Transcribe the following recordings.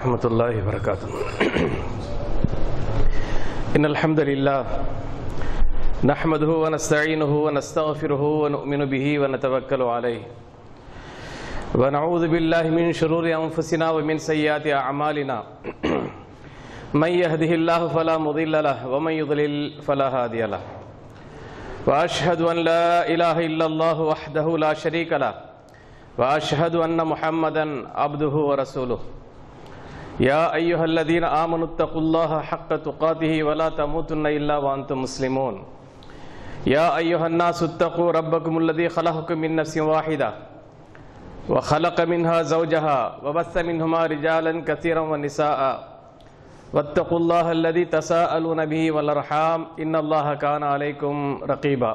ورحمة الله وبركاته إن الحمد لله نحمده ونستعينه ونستغفره ونؤمن به ونتوكل عليه ونعوذ بالله من شرور أنفسنا ومن سيئات أعمالنا من يهده الله فلا مضل له ومن يضلل فلا هادي له وأشهد أن لا إله إلا الله وحده لا شريك له وأشهد أن محمدا عبده ورسوله يا أيها الذين آمنوا اتقوا الله حق تقاته ولا تموتن إلا وأنتم مسلمون يا أيها الناس اتقوا ربكم الذي خلقكم من نفس واحدة وخلق منها زوجها وبث منهما رجالا كثيرا ونساء واتقوا الله الذي تساءلون به والأرحام إن الله كان عليكم رقيبا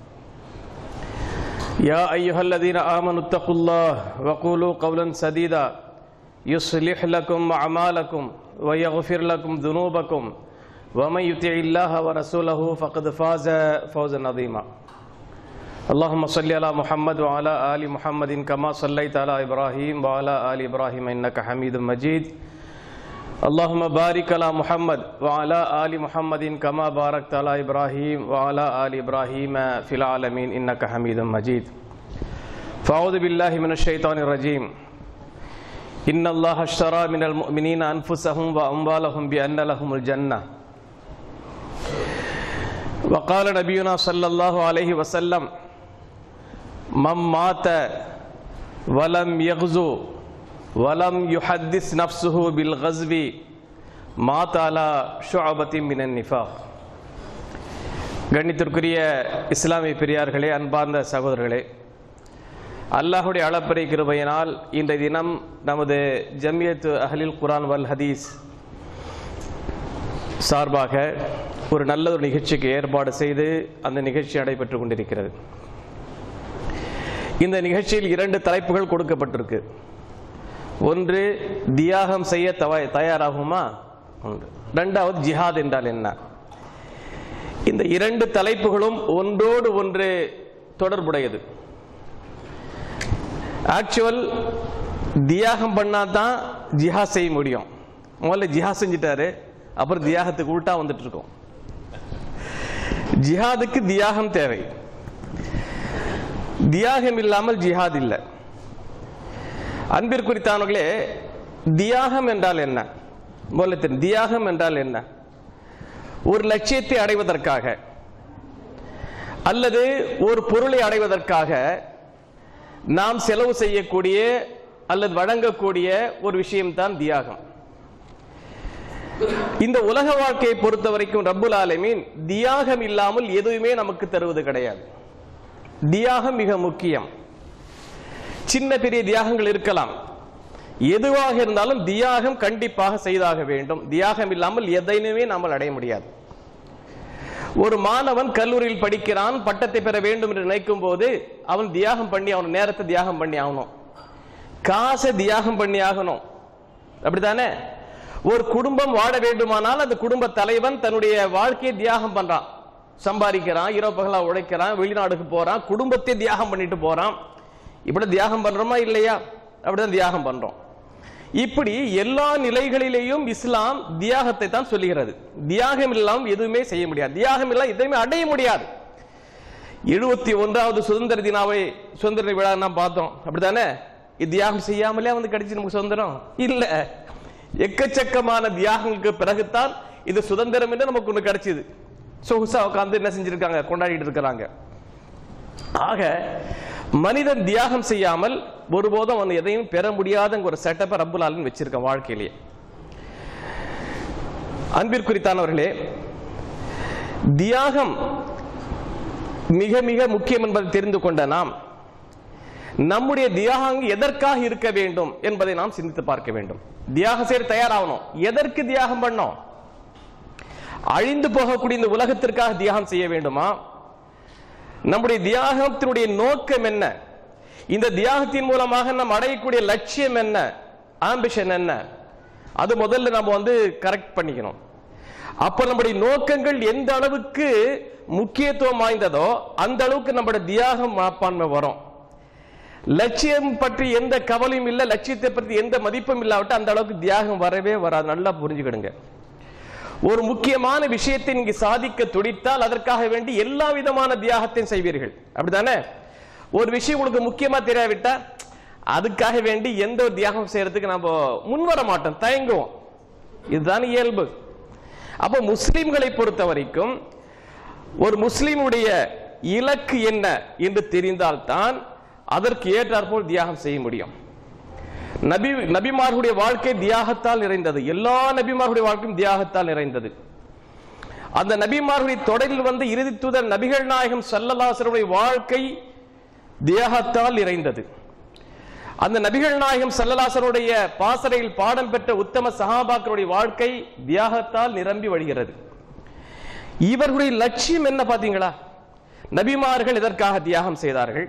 يا أيها الذين آمنوا اتقوا الله وقولوا قولا سديدا يصلح لكم أعمالكم ويغفر لكم ذنوبكم ومن يطع الله ورسوله فقد فاز فوزا عظيما اللهم صل على محمد وعلى آل محمد كما صليت على إبراهيم وعلى آل إبراهيم إنك حميد مجيد اللهم بارك على محمد وعلى آل محمد كما باركت على إبراهيم وعلى آل إبراهيم في العالمين إنك حميد مجيد فأعوذ بالله من الشيطان الرجيم إن الله اشترى من المؤمنين أنفسهم وأموالهم بأن لهم الجنة وقال نبينا صلى الله عليه وسلم من مات ولم يغزو ولم يحدث نفسه بالغزو مات على شعبة من النفاق கண்ணித்திற்குரிய இஸ்லாமிய பெரியார்களே அன்பார்ந்த சகோதரர்களே அல்லாஹுடைய அளப்பறை கிருபையினால் இன்றைய தினம் நமது ஜம்மியத் அஹலில் குரான் வல் ஹதீஸ் சார்பாக ஒரு நல்ல ஒரு நிகழ்ச்சிக்கு ஏற்பாடு செய்து அந்த நிகழ்ச்சி நடைபெற்றுக் கொண்டிருக்கிறது இந்த நிகழ்ச்சியில் இரண்டு தலைப்புகள் கொடுக்கப்பட்டிருக்கு ஒன்று தியாகம் செய்ய தவ தயாராகுமா ஒன்று ரெண்டாவது ஜிஹாத் என்றால் என்ன இந்த இரண்டு தலைப்புகளும் ஒன்றோடு ஒன்று தொடர்புடையது ஆக்சுவல் தியாகம் பண்ணாதான் ஜிஹாத் செய்ய முடியும் முதல்ல ஜிஹாத் செஞ்சிட்டாரு அப்புறம் தியாகத்துக்கு உள்டா வந்துட்டு இருக்கோம் ஜிஹாதுக்கு தியாகம் தேவை தியாகம் இல்லாமல் ஜிஹாத் இல்லை அன்பிற்குறித்தானவர்களே தியாகம் என்றால் என்ன முதல்ல தெரியும் தியாகம் என்றால் என்ன ஒரு லட்சியத்தை அடைவதற்காக அல்லது ஒரு பொருளை அடைவதற்காக நாம் செலவு செய்யக்கூடிய அல்லது வழங்கக்கூடிய ஒரு விஷயம்தான் தியாகம் இந்த உலக வாழ்க்கையை பொறுத்த வரைக்கும் ரப்புல் ஆலமீன் தியாகம் இல்லாமல் எதுவுமே நமக்கு தருவது கிடையாது தியாகம் மிக முக்கியம் சின்ன பெரிய தியாகங்கள் இருக்கலாம் எதுவாக இருந்தாலும் தியாகம் கண்டிப்பாக செய்தாக வேண்டும் தியாகம் இல்லாமல் எதையுமே நாம் அடைய முடியாது ஒரு மாணவன் கல்லூரியில் படிக்கிறான் பட்டத்தை பெற வேண்டும் என்று நினைக்கும் போது அவன் தியாகம் பண்ணி அவன் நேரத்தை தியாகம் பண்ணி ஆகணும் காசை தியாகம் பண்ணி ஆகணும் அப்படித்தானே ஒரு குடும்பம் வாழ வேண்டுமானால் அந்த குடும்ப தலைவன் தன்னுடைய வாழ்க்கையை தியாகம் பண்றான் சம்பாதிக்கிறான் இரவு பகலா உழைக்கிறான் வெளிநாடுக்கு போறான் குடும்பத்தை தியாகம் பண்ணிட்டு போறான் இப்படி தியாகம் பண்றோமா இல்லையா அப்படிதான் தியாகம் பண்றோம் இப்படி எல்லா நிலைகளிலேயும் இஸ்லாம் தியாகத்தை தான் சொல்லுகிறது தியாகம் இல்லாமல் எதுவுமே செய்ய முடியாது தியாகம் இல்லாமல் எதுவுமே அடைய முடியாது எழுபத்தி ஒன்றாவது சுதந்திர தினாவை சுதந்திர விழா நாம் பார்த்தோம் அப்படித்தானே இது தியாகம் செய்யாமலே வந்து கிடைச்சு நமக்கு சுதந்திரம் இல்ல எக்கச்சக்கமான தியாகங்களுக்கு பிறகுதான் இது சுதந்திரம் என்று நமக்கு ஒண்ணு கிடைச்சது சொகுசா உட்காந்து என்ன செஞ்சிருக்காங்க கொண்டாடிட்டு இருக்கிறாங்க ஆக மனிதன் தியாகம் செய்யாமல் ஒருபோதும் அவன் எதையும் பெற முடியாதங்க ஒரு செட்டப்பை ரப்புல் ஆலமின் வச்சிருக்கான் வாழ்க்கையிலேயே அன்பிற்குறித்தானவர்களே தியாகம் மிக மிக முக்கியம் என்பதை தெரிந்து கொண்ட நாம் நம்முடைய தியாகம் எதற்காக இருக்க வேண்டும் என்பதை நாம் சிந்தித்து பார்க்க வேண்டும் தியாகம் செய்ய தயாராகணும் எதற்கு தியாகம் பண்ணோம் அழிந்து போகக்கூடிய இந்த உலகத்திற்காக தியாகம் செய்ய வேண்டுமா நம்முடைய தியாகத்தினுடைய நோக்கம் என்ன இந்த தியாகத்தின் மூலமாக நாம் அடையக்கூடிய லட்சியம் என்ன ஆம்பிஷன் என்ன அது முதல்ல நம்ம வந்து கரெக்ட் பண்ணிக்கணும் அப்ப நம்முடைய நோக்கங்கள் எந்த அளவுக்கு முக்கியத்துவம் வாய்ந்ததோ அந்த அளவுக்கு நம்முடைய தியாகம் மனப்பான்மை வரும் லட்சியம் பற்றி எந்த கவலையும் இல்லை லட்சியத்தை பற்றி எந்த மதிப்பும் இல்லாவிட்டு அந்த அளவுக்கு தியாகம் வரவே வராது நல்லா புரிஞ்சுக்கிடுங்க ஒரு முக்கியமான விஷயத்தை நீங்க சாதிக்க துடித்தால் அதற்காக வேண்டி எல்லா விதமான தியாகத்தையும் செய்வீர்கள் அப்படிதானே ஒரு விஷயம் உங்களுக்கு முக்கியமா தெரியாவிட்டா அதுக்காக வேண்டி எந்த ஒரு தியாகம் செய்யறதுக்கு நம்ம முன்வர மாட்டோம் தயங்குவோம் இதுதான் இயல்பு அப்ப முஸ்லிம்களை பொறுத்த வரைக்கும் ஒரு முஸ்லிமுடைய இலக்கு என்ன என்று தெரிந்தால்தான் அதற்கு ஏற்றாற்போல் தியாகம் செய்ய முடியும் நபி நபிமார்களுடைய வாழ்க்கை தியாகத்தால் நிறைந்தது எல்லா நபிமார்களுடைய வாழ்க்கையும் தியாகத்தால் நிறைந்தது அந்த நபிமார்களுடைய தொடரில் வந்து இறுதி தூதர் நபிகள் நாயகம் சல்லல்லாசருடைய வாழ்க்கை தியாகத்தால் நிறைந்தது அந்த நபிகள் நாயகம் சல்லல்லாசருடைய பாசறையில் பாடம் பெற்ற உத்தம சஹாபாக்களுடைய வாழ்க்கை தியாகத்தால் நிரம்பி வழிகிறது இவர்களுடைய லட்சியம் என்ன பாத்தீங்களா நபிமார்கள் இதற்காக தியாகம் செய்தார்கள்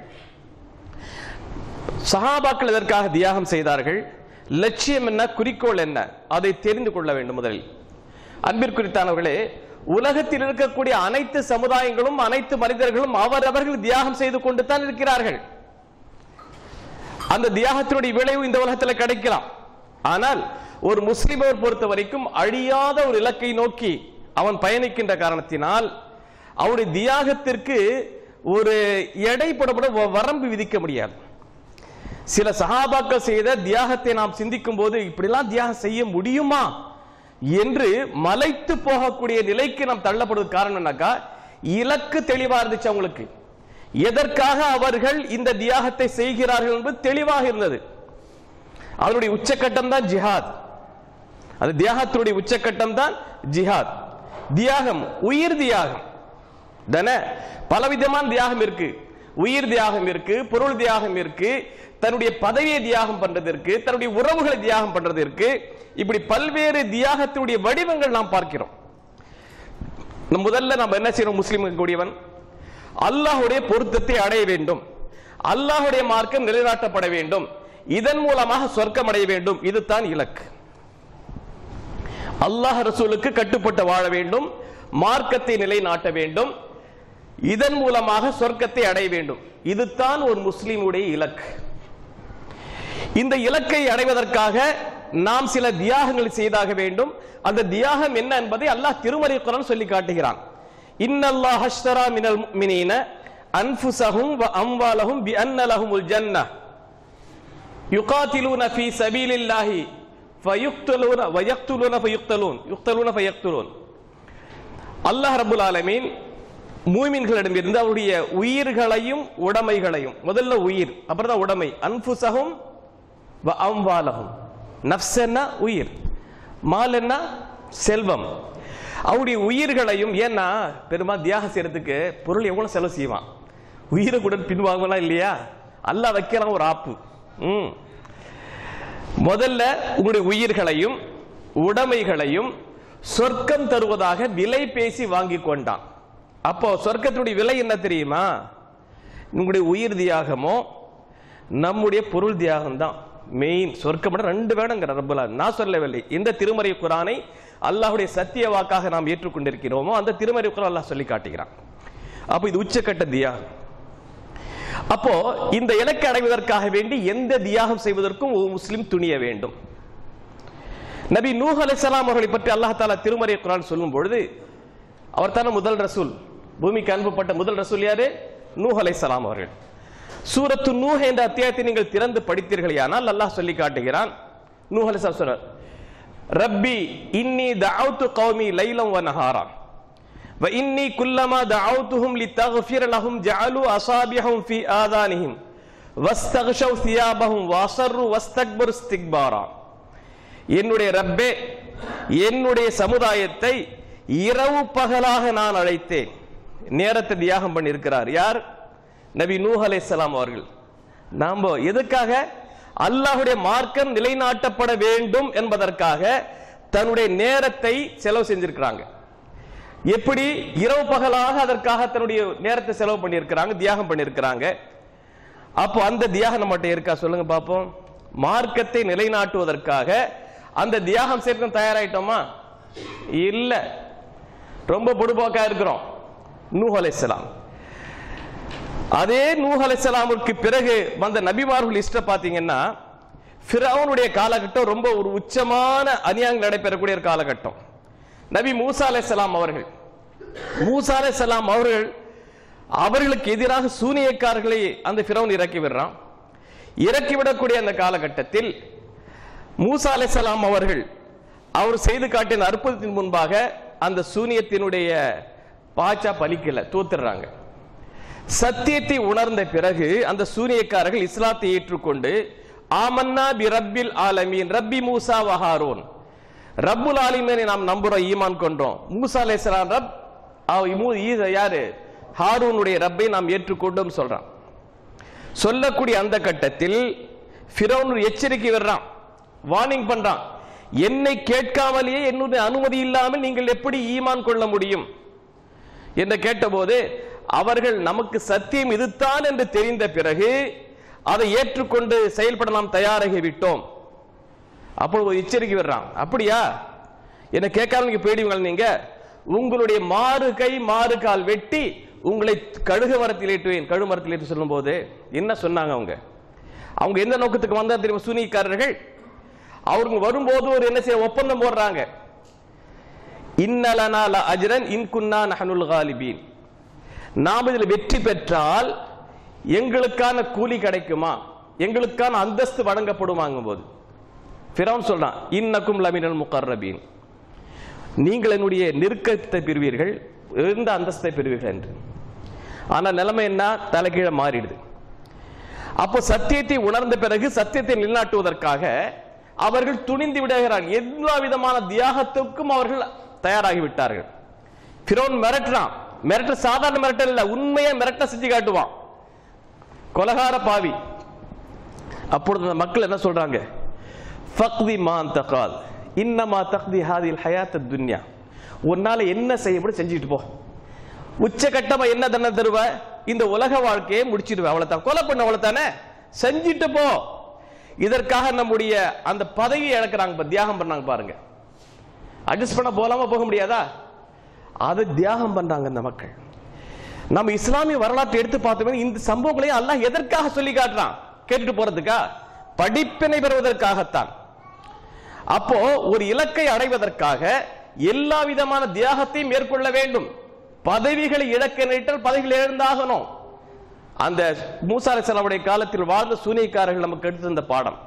சஹாபாக்கள் இதற்காக தியாகம் செய்தார்கள் லட்சியம் என்ன குறிக்கோள் என்ன அதை தெரிந்து கொள்ள வேண்டும் முதலில் அன்பிற்குறித்தானவர்களே உலகத்தில் இருக்கக்கூடிய அனைத்து சமுதாயங்களும் அனைத்து மனிதர்களும் அவரவர்கள் தியாகம் செய்து கொண்டு தான் இருக்கிறார்கள் அந்த தியாகத்தினுடைய விளைவு இந்த உலகத்தில் கிடைக்கலாம் ஆனால் ஒரு முஸ்லிமை பொறுத்த வரைக்கும் அழியாத ஒரு இலக்கை நோக்கி அவன் பயணிக்கின்ற காரணத்தினால் அவருடைய தியாகத்திற்கு ஒரு எடை போடப்பட வரம்பு விதிக்க முடியாது சில சகாபாக்கள் செய்த தியாகத்தை நாம் சிந்திக்கும் போது இப்படிலாம் தியாகம் செய்ய முடியுமா என்று மலைத்து போகக்கூடிய நிலைக்கு நாம் தள்ளப்படுவது காரணம் என்னக்கா இலக்கு தெளிவா இருந்துச்சு அவங்களுக்கு எதற்காக அவர்கள் இந்த தியாகத்தை செய்கிறார்கள் என்பது தெளிவாக இருந்தது அவருடைய உச்சக்கட்டம் தான் ஜிஹாத் அது தியாகத்தினுடைய உச்சக்கட்டம் தான் ஜிஹாத் தியாகம் உயிர் தியாகம் தானே பலவிதமான தியாகம் இருக்கு உயிர் தியாகம் இருக்கு பொருள் தியாகம் இருக்கு தன்னுடைய பதவியை தியாகம் பண்றதற்கு தன்னுடைய உறவுகளை தியாகம் பண்றதற்கு இப்படி பல்வேறு தியாகத்தினுடைய வடிவங்கள் நாம் பார்க்கிறோம் முதல்ல நம்ம என்ன செய்யறோம் முஸ்லீம் கூடியவன் அல்லாஹுடைய பொருத்தத்தை அடைய வேண்டும் அல்லாஹுடைய மார்க்கம் நிலைநாட்டப்பட வேண்டும் இதன் மூலமாக சொர்க்கம் அடைய வேண்டும் இதுதான் இலக்கு அல்லாஹ் ரசூலுக்கு கட்டுப்பட்டு வாழ வேண்டும் மார்க்கத்தை நிலைநாட்ட வேண்டும் இதன் மூலமாக சொர்க்கத்தை அடைய வேண்டும் இதுதான் ஒரு முஸ்லீமுடைய இலக்கு இந்த இலக்கை அடைவதற்காக நாம் சில தியாகங்கள் செய்தாக வேண்டும் அந்த தியாகம் என்ன என்பதை அல்லாஹ் திருமறை குரான் சொல்லி காட்டுகிறான் இன்னல்லாஹ் ஹஷ்தரா மினல் முஃமினீன அன்ஃபுஸஹும் வ அம்வாலஹும் பி அன்ன லஹுமுல் ஜன்னah யுகாத்திலூன ஃபீ சபீலில்லாஹி ஃபயுக்தலூன வயக்துலூன ஃபயுக்தலூன் யுக்தலூன ஃபயக்துலூன் அல்லாஹ் ரப்பல் ஆலமீன் மூமின்களிடமிருந்து அவருடைய உயிர்களையும் உடைமைகளையும் முதல்ல உயிர் அப்புறம் தான் உடைமை அன்புசகும் அம்வாலகும் நப்ஸ் என்ன உயிர் மால் என்ன செல்வம் அவருடைய உயிர்களையும் ஏன்னா பெருமா தியாகம் செய்யறதுக்கு பொருள் எவ்வளவு செலவு செய்வான் உயிரை கூட பின்வாங்கலாம் இல்லையா அல்ல வைக்கலாம் ஒரு ஆப்பு ம் முதல்ல உங்களுடைய உயிர்களையும் உடைமைகளையும் சொர்க்கம் தருவதாக விலை பேசி வாங்கி கொண்டான் அப்போ சொர்க்கத்தினுடைய விலை என்ன தெரியுமா உங்களுடைய உயிர் தியாகமோ நம்முடைய பொருள் தியாகம் தான் மெயின் சொர்க்கம் ரெண்டு வேணுங்கிற ரப்பலா நான் சொல்லவில்லை இந்த திருமறை குரானை அல்லாஹுடைய சத்திய வாக்காக நாம் ஏற்றுக்கொண்டிருக்கிறோமோ அந்த திருமறை குரான் அல்லாஹ் சொல்லி காட்டுகிறான் அப்போ இது உச்சக்கட்ட தியாகம் அப்போ இந்த இலக்கை அடைவதற்காக வேண்டி எந்த தியாகம் செய்வதற்கும் ஒரு முஸ்லிம் துணிய வேண்டும் நபி நூஹ் அலைஹிஸ்ஸலாம் அவர்களை பற்றி அல்லாஹ் தாலா திருமறை குரான் சொல்லும் பொழுது அவர் தானே முதல் ரசூல் பூமிக்கு அனுப்பப்பட்ட முதல் ரசூல் யாரு நூஹ் அலைஹிஸ்ஸலாம் அவர்கள் சூரத்து நூஹ் என்ற அத்தியாயத்தை நீங்கள் திறந்து படித்தீர்களேயானால் அல்லாஹ் சொல்லி காட்டுகிறான் நூஹ் அலைஹிஸ்ஸலாம் சொல்றார் ரப்பி இன்னி தஅவுது கௌமி லைலம் வ நஹாரா وإني كلما دعوتهم لتغفر لهم جعلوا أصابعهم في آذانهم واستغشوا ثيابهم وأصروا واستكبروا استكبارا என்னுடைய ரப்பே என்னுடைய சமுதாயத்தை இரவு பகலாக நான் அழைத்தேன் நேரத்தை தியாகம் பண்ணியிருக்கிறார் யார் நபி நூஹ் அலைஹிஸ்ஸலாம் அவர்கள் நாம எதுக்காக அல்லாஹ்வுடைய மார்க்கம் நிலைநாட்டப்பட வேண்டும் என்பதற்காக தன்னுடைய நேரத்தை செலவு செஞ்சிருக்கிறாங்க எப்படி இரவு பகலாக அதற்காக தன்னுடைய நேரத்தை செலவு பண்ணியிருக்கிறாங்க தியாகம் பண்ணியிருக்கிறாங்க அப்போ அந்த தியாகம் நம்மகிட்ட இருக்கா சொல்லுங்க பார்ப்போம் மார்க்கத்தை நிலைநாட்டுவதற்காக அந்த தியாகம் சேர்க்க தயாராயிட்டோமா இல்ல ரொம்ப பொடுபோக்கா இருக்கிறோம் நூஹ் அலைஹிஸ்ஸலாம் அதே நூஹ் அலைஹிஸ்ஸலாமுக்கு பிறகு வந்த நபிமார்கள் லிஸ்ட பாத்தீங்கன்னா ஃபிரௌனுடைய காலகட்டம் ரொம்ப ஒரு உச்சமான அநியாயங்கள் நடைபெறக்கூடிய ஒரு காலகட்டம் நபி மூசா அலைஹிஸ்ஸலாம் அவர்கள் மூசா அலைஹிஸ்ஸலாம் அவர்கள் அவர்களுக்கு எதிராக சூனியக்காரர்களை அந்த ஃபிரௌன் இறக்கி விடுறான் இறக்கி விடக்கூடிய அந்த காலகட்டத்தில் மூசா அலைஹிஸ்ஸலாம் அவர்கள் அவர் செய்து காட்டின அற்புதத்தின் முன்பாக அந்த சூனியத்தினுடைய பாச்சா பலிக்கல தோத்துறாங்க சத்தியத்தை உணர்ந்த பிறகு அந்த சூனியக்காரர்கள் இஸ்லாத்தை ஏற்றுக்கொண்டு ஆமன்னா பி ரப்பில் ஆலமீன் ரப்பி மூசா வஹாரோன் ரப்புல் ஆலிமீனை நாம் நம்புறோம் ஈமான் கொண்டோம் மூசா அலைஹிஸ்ஸலாம் ரப் அவ- மூ- ஈ- யாரு ஹாரூனுடைய ரப்பை நாம் ஏற்றுக்கொண்டோம் சொல்றான் சொல்லக்கூடிய அந்த கட்டத்தில் ஃபிரௌன் ஒரு எச்சரிக்கை வர்றான் வார்னிங் பண்றான் என்னை கேட்காமலேயே என்னுடைய அனுமதி இல்லாமல் நீங்கள் எப்படி ஈமான் கொள்ள முடியும் என்று கேட்டபோது அவர்கள் நமக்கு சத்தியம் இதுதான் என்று தெரிந்த பிறகு அதை ஏற்றுக்கொண்டு செயல்பட நாம் தயாராகி விட்டோம் அப்பொழுது ஒரு எச்சரிக்கை வர்றான் அப்படியா என்ன கேட்காம நீங்க போயிடுவீங்க நீங்க உங்களுடைய மாறு கை மாறு கால் வெட்டி உங்களை கழுகு மரத்தில் ஏற்றுவேன் கழுகு மரத்தில் ஏற்று சொல்லும் போது என்ன சொன்னாங்க அவங்க அவங்க எந்த நோக்கத்துக்கு வந்தா தெரியுமா சூனியக்காரர்கள் அவங்க வரும்போது ஒரு என்ன செய்ய ஒப்பந்தம் போடுறாங்க இன்னலனா ல அஜ்ரன் இன் குன்னா நஹனுல் காலிபீன் நாம் இதில் வெற்றி பெற்றால் எங்களுக்கான கூலி கிடைக்குமா எங்களுக்கான அந்தஸ்து வழங்கப்படுமாங்கும் போது ஃபிரௌன் சொல்றான் இன்னக்கும் லமினல் முகர்ரபீன் நீங்கள் என்னுடைய நெருக்கத்தை பெறுவீர்கள் இருந்த அந்தஸ்தை பெறுவீர்கள் என்று ஆனா நிலைமை என்ன தலைகீழ மாறிடுது அப்போ சத்தியத்தை உணர்ந்த பிறகு சத்தியத்தை நிலைநாட்டுவதற்காக அவர்கள் துணிந்து விடுகிறார்கள் எல்லா விதமான தியாகத்துக்கும் அவர்கள் தயாராகி விட்டார்கள் ஃபிரௌன் மிரட்டுறான் மிரட்ட சாதாரண மிரட்டல் இல்ல உண்மையை மிரட்ட செஞ்சு காட்டுவான் கொலகார பாவி அப்பொழுது அந்த மக்கள் என்ன சொல்றாங்க ஃபக்தி மான் தகால் இன்னமா தக்தி ஹாதில் ஹயாத் துன்யா உன்னால என்ன செய்யப்படும் செஞ்சுட்டு போ உச்சகட்டமா என்ன தண்டனை தருவ இந்த உலக வாழ்க்கையை முடிச்சிடுவ அவ்வளவுதான் கொலை பண்ண அவ்வளவுதானே செஞ்சுட்டு போ இதற்காக நம்முடைய அந்த பதவியை இழக்கிறாங்க இப்ப தியாகம் பண்ணாங்க பாருங்க அட்ஜஸ்ட் பண்ண போலாமா போக முடியாதா அதை தியாகம் பண்றாங்க இந்த மக்கள் நம்ம இஸ்லாமிய வரலாற்றை எடுத்து பார்த்தோமே இந்த சம்பவங்களை அல்லாஹ் எதற்காக சொல்லி காட்டுறான் கேட்டுட்டு போறதுக்கா படிப்பினை பெறுவதற்காகத்தான் அப்போ ஒரு இலக்கை அடைவதற்காக எல்லா விதமான தியாகத்தையும் மேற்கொள்ள வேண்டும் பதவிகளை இழக்க நினைத்தால் பதவிகள் இழந்தாகணும் அந்த மூசா அலைஹிஸ்ஸலாமுடைய காலத்தில் வாழ்ந்த சூனியக்காரர்கள் நமக்கு எடுத்து தந்த பாடம்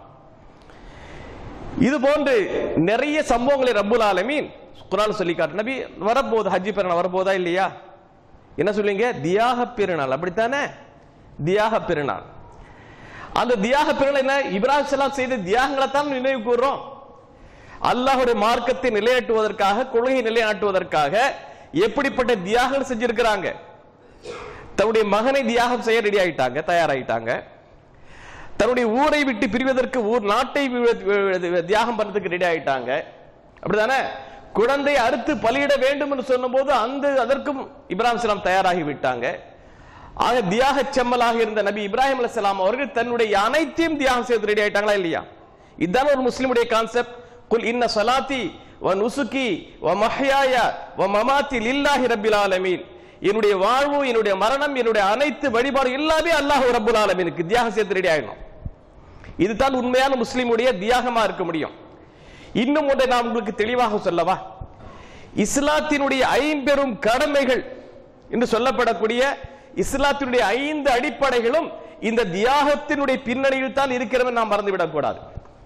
இது போன்று நிறைய சம்பவங்களை ரப்புல் ஆலமீன் குரான் சொல்லி காட்டு நபி வரப்போகுது ஹஜ்ஜி பெருநாள் வரப்போதா இல்லையா என்ன சொல்லுவீங்க தியாக பெருநாள் அப்படித்தானே தியாக பெருநாள் அந்த தியாக பெருநாள் என்ன இப்ராஹிம் ஸலாம் செய்த தியாகங்களை தான் நினைவு கூறுறோம் அல்லாஹ்வுடைய மார்க்கத்தை நிலைநாட்டுவதற்காக கொள்கையை நிலைநாட்டுவதற்காக எப்படிப்பட்ட தியாகங்கள் செஞ்சிருக்கிறாங்க தன்னுடைய மகனை தியாகம் செய்ய ரெடி ஆயிட்டாங்க தயாராயிட்டாங்க தன்னுடைய ஊரை விட்டு பிரிவதற்கு ஊர் நாட்டை வி- வி- தியாகம் பண்றதுக்கு ரெடி ஆயிட்டாங்க அப்படிதானே குழந்தை அறுத்து பலியிட வேண்டும் என்று சொன்னபோது அந்த அதற்கும் இப்ராஹிம் ஸலாம் தயாராகி விட்டாங்க ஆக தியாக செம்மலாக இருந்த நபி இப்ராஹிம் அலைஹிஸ்ஸலாம் அவர்கள் தன்னுடைய அனைத்தையும் தியாகம் செய்து ரெடி ஆயிட்டாங்களா இல்லையா இதுதான் ஒரு முஸ்லிமுடைய கான்செப்ட் குல் இன்ன சலாத்தி வ நுசுகி வ மஹ்யாய வ மமாத்தி லில்லாஹி ரப்பில் ஆலமீன் என்னுடைய வாழ்வு என்னுடைய மரணம் என்னுடைய அனைத்து வழிபாடு எல்லாமே அல்லாஹ் ரப்புல் ஆலமீனுக்கு தியாகம் செய்து ரெடி ஆயிடணும் இதுதான் உண்மையான முஸ்லிமுடைய தியாகமா இருக்க முடியும் இன்னும் ஒன்றை நான் உங்களுக்கு தெளிவாக சொல்லவா இஸ்லாத்தினுடைய ஐம்பெரும் கடமைகள் என்று சொல்லப்படக்கூடிய இஸ்லாத்தினுடைய ஐந்து அடிப்படைகளும் இந்த தியாகத்தினுடைய பின்னணியில் தான் இருக்கிறது நாம் மறந்துவிடக் கூடாது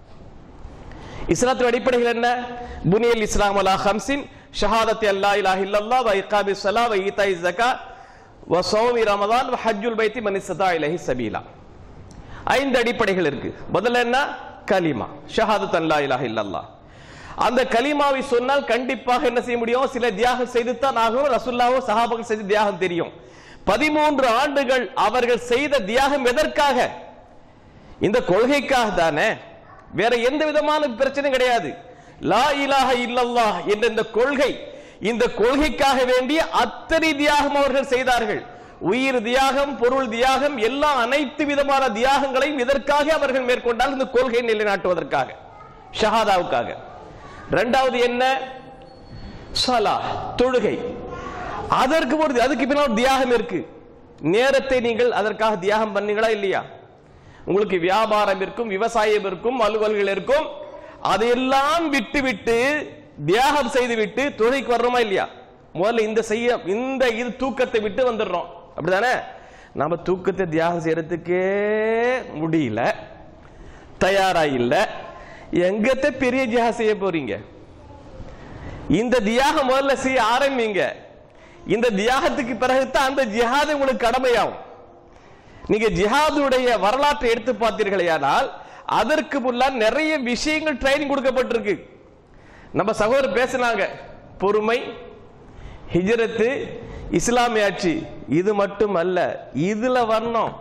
இஸ்லாத்தின் அடிப்படைகள் என்ன புனியல் இஸ்லாம் அலா ஹம்சின் ஷஹாதத்தி அல்லா இலாஹ இல்லல்லாஹ் வ இகாமி ஸலா வ ஈதாய் ஸகா வ ஸௌமி ரமதான் வ ஹஜ்ஜுல் பைத்தி மன் இஸ்ததா இலைஹி சபீலா ஐந்து அடிப்படைகள் இருக்கு முதல்ல என்ன கலிமா ஷஹாதத் அல்லா இலாஹ இல்லல்லாஹ் அந்த கலிமாவை சொன்னால் கண்டிப்பாக என்ன செய்ய முடியும் சில தியாகம் செய்துத்தான் ஆகும் ரசுல்லாவோ சஹாபாக்கள் செய்த தியாகம் தெரியும் பதிமூன்று ஆண்டுகள் அவர்கள் செய்த தியாகம் எதற்காக இந்த கொள்கைக்காக தானே வேற எந்த விதமான பிரச்சனையும் கிடையாது லா இலாஹ இல்லல்லாஹ் என்ற இந்த கொள்கை இந்த கொள்கைக்காக வேண்டிய அத்தனை தியாகம் அவர்கள் செய்தார்கள் உயிர் தியாகம் பொருள் தியாகம் எல்லா அனைத்து விதமான தியாகங்களையும் இதற்காக அவர்கள் மேற்கொண்டால் இந்த கொள்கையை நிலைநாட்டுவதற்காக ஷஹாதாவுக்காக இரண்டாவது என்ன சலா தொழுகை அதற்கு ஒரு அதுக்கு பின்னால் ஒரு தியாகம் இருக்கு நேரத்தை நீங்கள் அதற்காக தியாகம் பண்ணீங்களா இல்லையா உங்களுக்கு வியாபாரம் இருக்கும் விவசாயம் இருக்கும் அலுவல்கள் இருக்கும் அதையெல்லாம் விட்டு விட்டு தியாகம் செய்து விட்டு தொழிலுக்கு வர்றோமா இல்லையா முதல்ல இந்த செய்ய இந்த இது தூக்கத்தை விட்டு வந்துடுறோம் அப்படிதானே நம்ம தூக்கத்தை தியாகம் செய்யறதுக்கே முடியல தயாரா இல்ல எங்கத்த பெரிய தியாகம் செய்ய போறீங்க இந்த தியாகம் முதல்ல செய்ய ஆரம்பிங்க இந்த தியாகத்துக்கு பிறகு தான் அந்த ஜிஹாது உங்களுக்கு கடமையாகும் நீங்க ஜிஹாதுடைய வரலாற்றை எடுத்து பார்த்தீர்களேயானால் அதற்கு முன்னால் நிறைய விஷயங்கள் ட்ரைனிங் கொடுக்கப்பட்டிருக்கு நம்ம சகோதரர் பேசினாங்க பொறுமை ஹிஜ்ரத்து இஸ்லாமிய ஆட்சி இது மட்டும் அல்ல இதுல வரணும்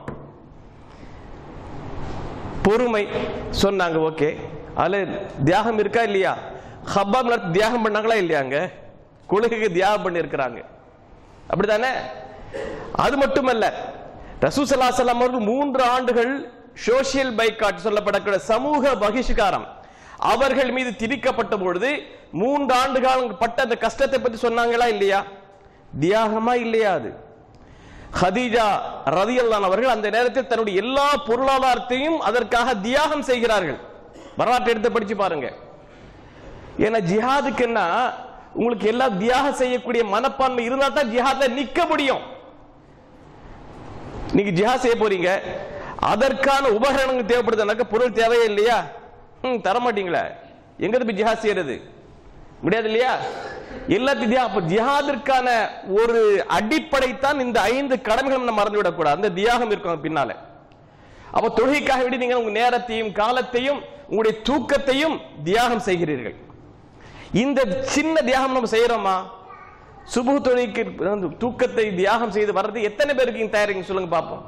பொறுமை சொன்னாங்க ஓகே அதுல தியாகம் இருக்கா இல்லையா ஹப்பாப் நடத்தி தியாகம் பண்ணாங்களா இல்லையாங்க கொள்கைக்கு தியாகம் பண்ணியிருக்கிறாங்க அப்படிதானே அது மட்டுமல்ல ரசூசல்லா சலாம் அவர்கள் மூன்று ஆண்டுகள் சோசியல் பைக்காட் சொல்லப்படக்கூடிய சமூக பகிஷ்காரம் அவர்கள் மீது திணிக்கப்பட்ட பொழுது மூன்று ஆண்டு காலம் பட்ட அந்த கஷ்டத்தை பற்றி சொன்னாங்களா இல்லையா தியாகமா இல்லையா அது ஹதீஜா ரதியல்லான் அவர்கள் அந்த நேரத்தில் தன்னுடைய எல்லா பொருளாதாரத்தையும் அதற்காக தியாகம் செய்கிறார்கள் வரலாற்றை எடுத்து படிச்சு பாருங்க ஏன்னா ஜிஹாதுக்குன்னா உங்களுக்கு எல்லாம் தியாகம் செய்யக்கூடிய மனப்பான்மை இருந்தா தான் ஜிஹாத்ல நிக்க முடியும் நீங்க ஜிஹாத் செய்ய போறீங்க அதற்கான உபகரணங்கள் தேவைப்படுதுனாக்க பொருள் தேவையே இல்லையா ம் தர மாட்டீங்களா எங்க போய் ஜிஹாத் செய்யறது முடியாது இல்லையா எல்லாத்தையும் தியா- அப்ப ஜிஹாதிற்கான ஒரு அடிப்படை தான் இந்த ஐந்து கடமைகளும் நம்ம மறந்து விடக்கூடாது அந்த தியாகம் இருக்கும் பின்னால அப்ப தொழுகைக்காக விட நீங்கள் உங்க நேரத்தையும் காலத்தையும் உங்களுடைய தூக்கத்தையும் தியாகம் செய்கிறீர்கள் இந்த சின்ன தியாகம் நம்ம செய்யறோமா சுபு தொழிலுக்கு வந்து தூக்கத்தை தியாகம் செய்து வர்றது எத்தனை பேருக்கு இங்க தயாரிங்க சொல்லுங்க பார்ப்போம்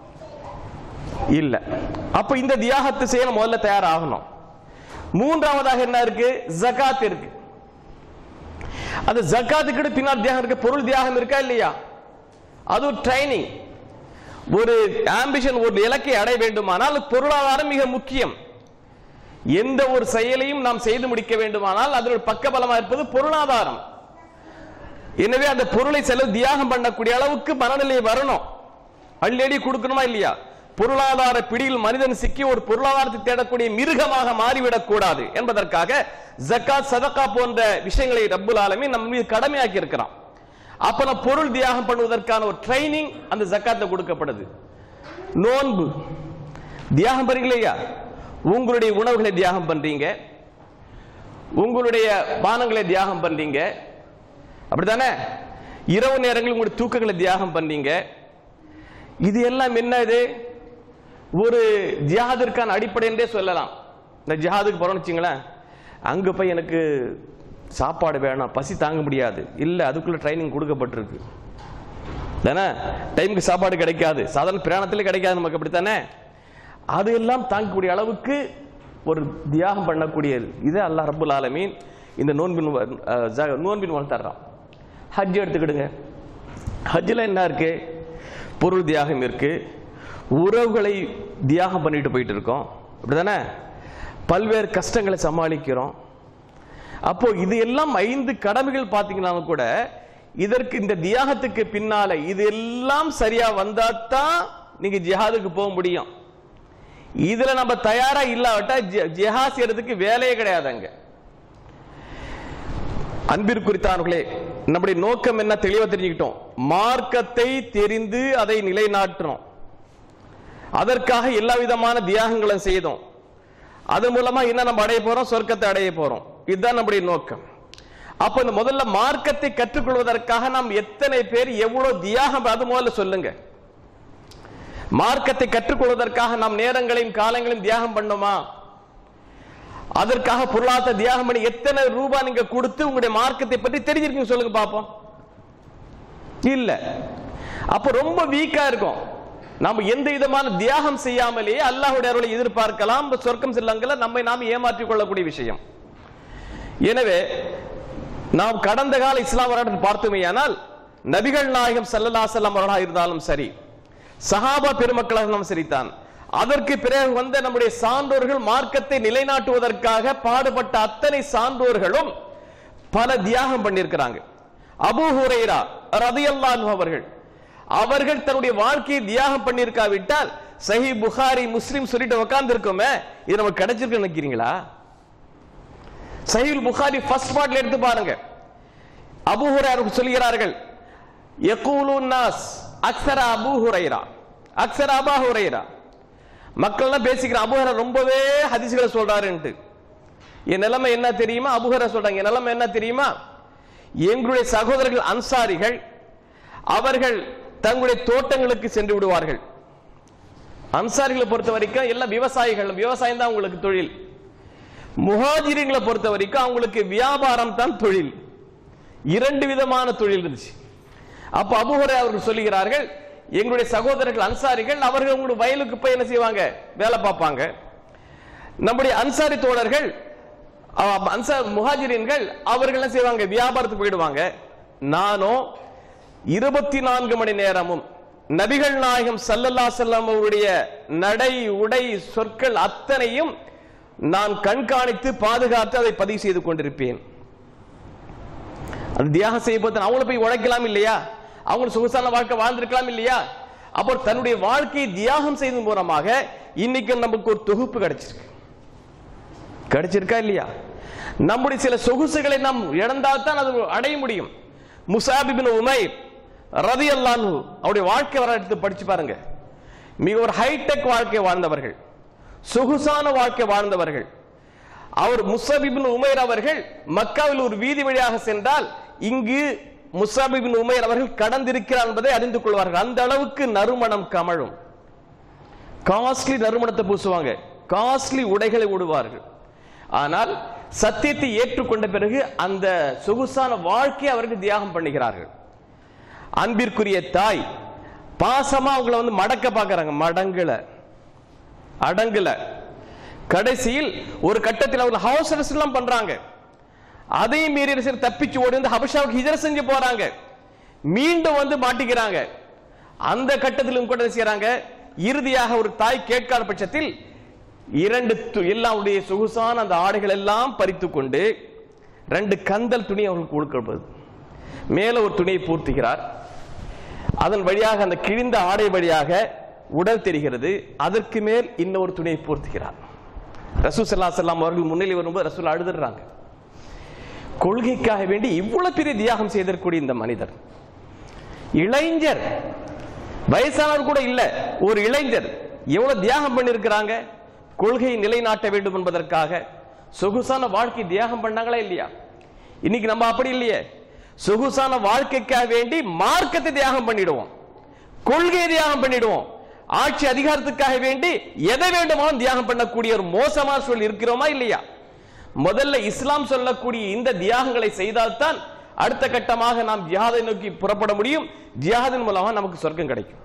இல்ல அப்ப இந்த தியாகத்தை செய்ய நம்ம முதல்ல தயாராகணும் மூன்றாவதாக என்ன இருக்கு ஜகாத் இருக்கு அது ஜக்காத்துக்கு பின்னால் தியாகம் இருக்கு பொருள் தியாகம் இருக்கா இல்லையா அது ஒரு ட்ரைனிங் ஒரு ஆம்பிஷன் ஒரு இலக்கை அடைய வேண்டுமானால் பொருளாதாரம் மிக முக்கியம் எந்த ஒரு செயலையும் நாம் செய்து முடிக்க வேண்டுமானால் அதில் பக்கபலமா இருப்பது பொருளாதாரம் எனவே அந்த பொருளை செலவு தியாகம் பண்ணக்கூடிய அளவுக்கு மனநிலை வரணும் அள்ளி கொடுக்கணுமா இல்லையா பொருளாதார பிடியில் மனிதன் சிக்கி ஒரு பொருளாதாரத்தை தேடக்கூடிய மிருகமாக மாறிவிடக் கூடாது என்பதற்காக ஜக்காத் சதகா போன்ற விஷயங்களை ரப்புல் ஆலமீன் நம்ம மீது கடமையாக்கி இருக்கிறான் அப்ப நம்ம பொருள் தியாகம் பண்ணுவதற்கான ஒரு ட்ரைனிங் அந்த ஜக்காத்ல கொடுக்கப்படுது நோன்பு தியாகம் பண்றீங்களா உங்களுடைய உணவுகளை தியாகம் பண்றீங்க உங்களுடைய பானங்களை தியாகம் பண்றீங்க அப்படித்தானே இரவு நேரங்களில் உங்களுடைய தூக்கங்களை தியாகம் பண்றீங்க இது எல்லாம் என்ன இது ஒரு ஜிஹாதிற்கான அடிப்படை என்றே சொல்லலாம் இந்த ஜிஹாதுக்கு போறோம்னு வச்சுங்களேன் அங்க போய் எனக்கு சாப்பாடு வேணாம் பசி தாங்க முடியாது இல்ல அதுக்குள்ள ட்ரைனிங் கொடுக்கப்பட்டிருக்கு தானே டைமுக்கு சாப்பாடு கிடைக்காது சாதாரண பிரயாணத்தில் கிடைக்காது நமக்கு அப்படித்தானே அது எல்லாம் தாங்கக்கூடிய அளவுக்கு ஒரு தியாகம் பண்ணக்கூடிய இது அல்லாஹ் ரப்புல் ஆலமீன் இந்த நோன்பின் வ- அஹ் ஜ- நோன்பின் வளர்த்துறான் ஹஜ் எடுத்துக்கிடுங்க ஹஜ்ஜில் என்ன இருக்கு பொருள் தியாகம் இருக்கு உறவுகளை தியாகம் பண்ணிட்டு போயிட்டு இருக்கோம் அப்படிதானே பல்வேறு கஷ்டங்களை சமாளிக்கிறோம் அப்போ இது எல்லாம் ஐந்து கடமைகள் பார்த்தீங்கன்னா கூட இதற்கு இந்த தியாகத்துக்கு பின்னால இது எல்லாம் சரியா வந்தா தான் நீங்க ஜிஹாதுக்கு போக முடியும் இதுல நம்ம தயாரா இல்லாவிட்டா ஜி- ஜிஹாத் செய்யறதுக்கு வேலையே கிடையாதுங்க அன்பிற்குறித்தானவர்களே நம்முடைய நோக்கம் என்ன தெளிவா தெரிஞ்சுக்கிட்டோம் மார்க்கத்தை தெரிந்து அதை நிலைநாட்டுறோம் அதற்காக எல்லா விதமான தியாகங்களும் செய்தோம் அதன் மூலமா என்ன நம்ம அடைய போறோம் சொர்க்கத்தை அடைய போறோம் இதுதான் நம்முடைய நோக்கம் அப்ப இந்த முதல்ல மார்க்கத்தை கற்றுக்கொள்வதற்காக நாம் எத்தனை பேர் எவ்வளவு தியாகம் அது முதல்ல சொல்லுங்க மார்க்கத்தை கற்றுக்கொள்வதற்காக நாம் நேரங்களையும் காலங்களையும் தியாகம் பண்ணோமா அதற்காக பொருளாதார தியாகம் பண்ணி எத்தனை ரூபாய் நீங்க கொடுத்து உங்களுடைய மார்க்கத்தை பற்றி தெரிஞ்சிருக்கீங்க சொல்லுங்க பாப்போம் இல்ல அப்ப ரொம்ப வீக்கா இருக்கும் நாம எந்த விதமான தியாகம் செய்யாமலேயே அல்லாஹ்வுடைய அருளை எதிர்பார்க்கலாம் சொர்க்கம் செல்லங்கள நம்மை நாம் ஏமாற்றிக் கொள்ளக்கூடிய விஷயம் எனவே நாம் கடந்த கால இஸ்லாம் வரலாற்றை பார்த்தோமேயானால் நபிகள் நாயகம் ஸல்லல்லாஹு அலைஹி வஸல்லம் அவர்களாக இருந்தாலும் சரி சஹாபா பெருமக்களாக இருந்தாலும் சரிதான் அதற்கு பிறகு வந்த நம்முடைய சான்றோர்கள் மார்க்கத்தை நிலைநாட்டுவதற்காக பாடுபட்ட அத்தனை சான்றோர்களும் பல தியாகம் பண்ணியிருக்கிறாங்க அபூ ஹுரைரா ரதியல்லாஹு அவர்கள் அவர்கள் தன்னுடைய வாழ்க்கையை தியாகம் பண்ணியிருக்காவிட்டால் சஹி புகாரி முஸ்லிம் சொல்லிட்டு உட்கார்ந்து இருக்கோமே இது நமக்கு கிடைச்சிருக்கு நினைக்கிறீங்களா சஹீல் புகாரி ஃபர்ஸ்ட் பார்ட்ல எடுத்து பாருங்க அபூ ஹுரைரா சொல்கிறார்கள் யகூலுன் நாஸ் அக்ஸர அபூ ஹுரைரா அக்ஸர அபா ஹுரைரா மக்கள் எல்லாம் பேசிக்கிற அபூ ஹுரைரா ரொம்பவே ஹதீஸ்களை சொல்றாருன்ட்டு என் நிலைமை என்ன தெரியுமா அபூ ஹுரைரா சொல்றாங்க என் நிலைமை என்ன தெரியுமா எங்களுடைய சகோதரர்கள் அன்சாரிகள் அவர்கள் தங்களுடைய தோட்டங்களுக்கு சென்று விடுவார்கள் அன்சாரிகளை பொறுத்த வரைக்கும் எல்லாம் விவசாயிகள் விவசாயம் தான் உங்களுக்கு தொழில் முஹாஜிரிங்களை பொறுத்த வரைக்கும் அவங்களுக்கு வியாபாரம் தான் தொழில் இரண்டு விதமான தொழில் இருந்துச்சு அப்ப அபுஹரை அவர்கள் சொல்லுகிறார்கள் எங்களுடைய சகோதரர்கள் அன்சாரிகள் அவர்கள் உங்களுடைய வயலுக்கு போய் என்ன செய்வாங்க வேலை பார்ப்பாங்க நம்முடைய அன்சாரி தோழர்கள் அஹ், அன்சார் முஹாஜிரின்கள் அவர்கள் என்ன செய்வாங்க வியாபாரத்துக்கு போயிடுவாங்க நானும் இருபத்தி நான்கு மணி நேரமும் நபிகள் நாயகம் சல்லல்லா செல்லம் அவருடைய நடை உடை சொற்கள் அத்தனையும் நான் கண்காணித்து பாதுகாத்து அதை பதிவு செய்து கொண்டிருப்பேன் அது தியாகம் செய்ய போது அவங்கள போய் உழைக்கலாம் இல்லையா அவங்க சொகுசான வாழ்க்கை வாழ்ந்திருக்கலாம் இல்லையா அப்போ தன்னுடைய வாழ்க்கையை தியாகம் செய்தது மூலமாக இன்னைக்கு நமக்கு ஒரு தொகுப்பு கிடைச்சிருக்கு கிடைச்சிருக்கா இல்லையா நம்முடைய சில சொகுசுகளை நாம் இழந்தால் தான் அது அடைய முடியும் முசாபிபின் உமைர் ரதி அல்லானு அவருடைய வாழ்க்கை வரலாற்று படிச்சு பாருங்க மிக ஒரு ஹைடெக் வாழ்க்கை வாழ்ந்தவர்கள் சொகுசான வாழ்க்கை வாழ்ந்தவர்கள் அவர் முசாபிபின் உமைர் அவர்கள் மக்காவில் ஒரு வீதி வழியாக சென்றால் இங்கு முசாபிபின் உமைர் அவர்கள் கடந்திருக்கிறார் என்பதை அறிந்து கொள்வார்கள் அந்த அளவுக்கு நறுமணம் கமழும் காஸ்ட்லி நறுமணத்தை பூசுவாங்க காஸ்ட்லி உடைகளை உடுவார்கள் ஆனால் சத்தியத்தை ஏற்றுக்கொண்ட பிறகு அந்த சொகுசான வாழ்க்கையை அவர்கள் தியாகம் பண்ணுகிறார்கள் அன்பிற்குரிய தாய் பாசமா அவங்கள வந்து மடக்க பார்க்கறாங்க மடங்குல அடங்குல கடைசியில் ஒரு கட்டத்தில் அவங்க ஹவுஸ் அரெஸ்ட் எல்லாம் பண்றாங்க அதையும் மீறி என்ன செய்றாங்க? தப்பிச்சு ஓடி வந்து ஹபஷாவுக்கு ஹிஜர செஞ்சு போறாங்க மீண்டும் வந்து மாட்டிக்கிறாங்க அந்த கட்டத்திலும் கூட என்ன செய்றாங்க இறுதியாக ஒரு தாய் கேட்காத பட்சத்தில் இரண்டு து- எல்லாருடைய சொகுசான அந்த ஆடைகள் எல்லாம் பறித்து கொண்டு ரெண்டு கந்தல் துணி அவர்களுக்கு கொடுக்கப்படுது மேல ஒரு துணியை பூர்த்திக்கிறார் அதன் வழியாக அந்த கிழிந்த ஆடை வழியாக உடல் தெரிகிறது அதற்கு மேல் இன்னொரு துணியை பூர்த்திக்கிறார் ரசூல் ஸல்லல்லாஹு அலைஹி வஸல்லம் அவர்கள் முன்னிலை வரும்போது ரசூல் அழுதுறாங்க கொள்கைக்காக வேண்டி இவ்வளவு பெரிய தியாகம் செய்திருக்கக்கூடிய இந்த மனிதர் இளைஞர் வயசானவர் கூட இல்ல ஒரு இளைஞர் எவ்வளவு தியாகம் பண்ணிருக்கிறாங்க கொள்கையை நிலைநாட்ட வேண்டும் என்பதற்காக சொகுசான வாழ்க்கை தியாகம் பண்ணாங்களா இல்லையா இன்னைக்கு நம்ம அப்படி இல்லையே சொகுசான வாழ்க்கைக்காக வேண்டி மார்க்கத்தை தியாகம் பண்ணிடுவோம் கொள்கையை தியாகம் பண்ணிடுவோம் ஆட்சி அதிகாரத்துக்காக வேண்டி எதை வேண்டுமானாலும் தியாகம் பண்ணக்கூடிய ஒரு மோசமான சூழல் இருக்கிறோமா இல்லையா முதல்ல இஸ்லாம் சொல்லக்கூடிய இந்த தியாகங்களை செய்தால்தான் அடுத்த கட்டமாக நாம் ஜிஹாதை நோக்கி புறப்பட முடியும் ஜிஹாதின் மூலமாக நமக்கு சொர்க்கம் கிடைக்கும்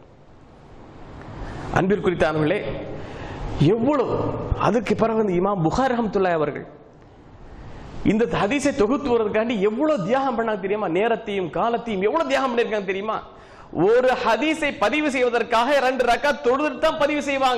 அன்பிற்குரித்தானவர்களே எவ்வளவு அதுக்கு பிறகு இந்த இமாம் புகார் ரஹமத்துல்லாஹி அவர்கள் இந்த ஹதீஸை தொகுத்து வருவதற்காண்டி எவ்வளவு தியாகம் பண்ணாங்க தெரியுமா நேரத்தையும் காலத்தையும் எவ்வளவு தியாகம் பண்ணிருக்காங்க தெரியுமா ஒரு ஹதீஸை பதிவு செய்வதற்காக இரண்டு ரக்காத் தொழுதுட்டு தான் பதிவு செய்வாங்க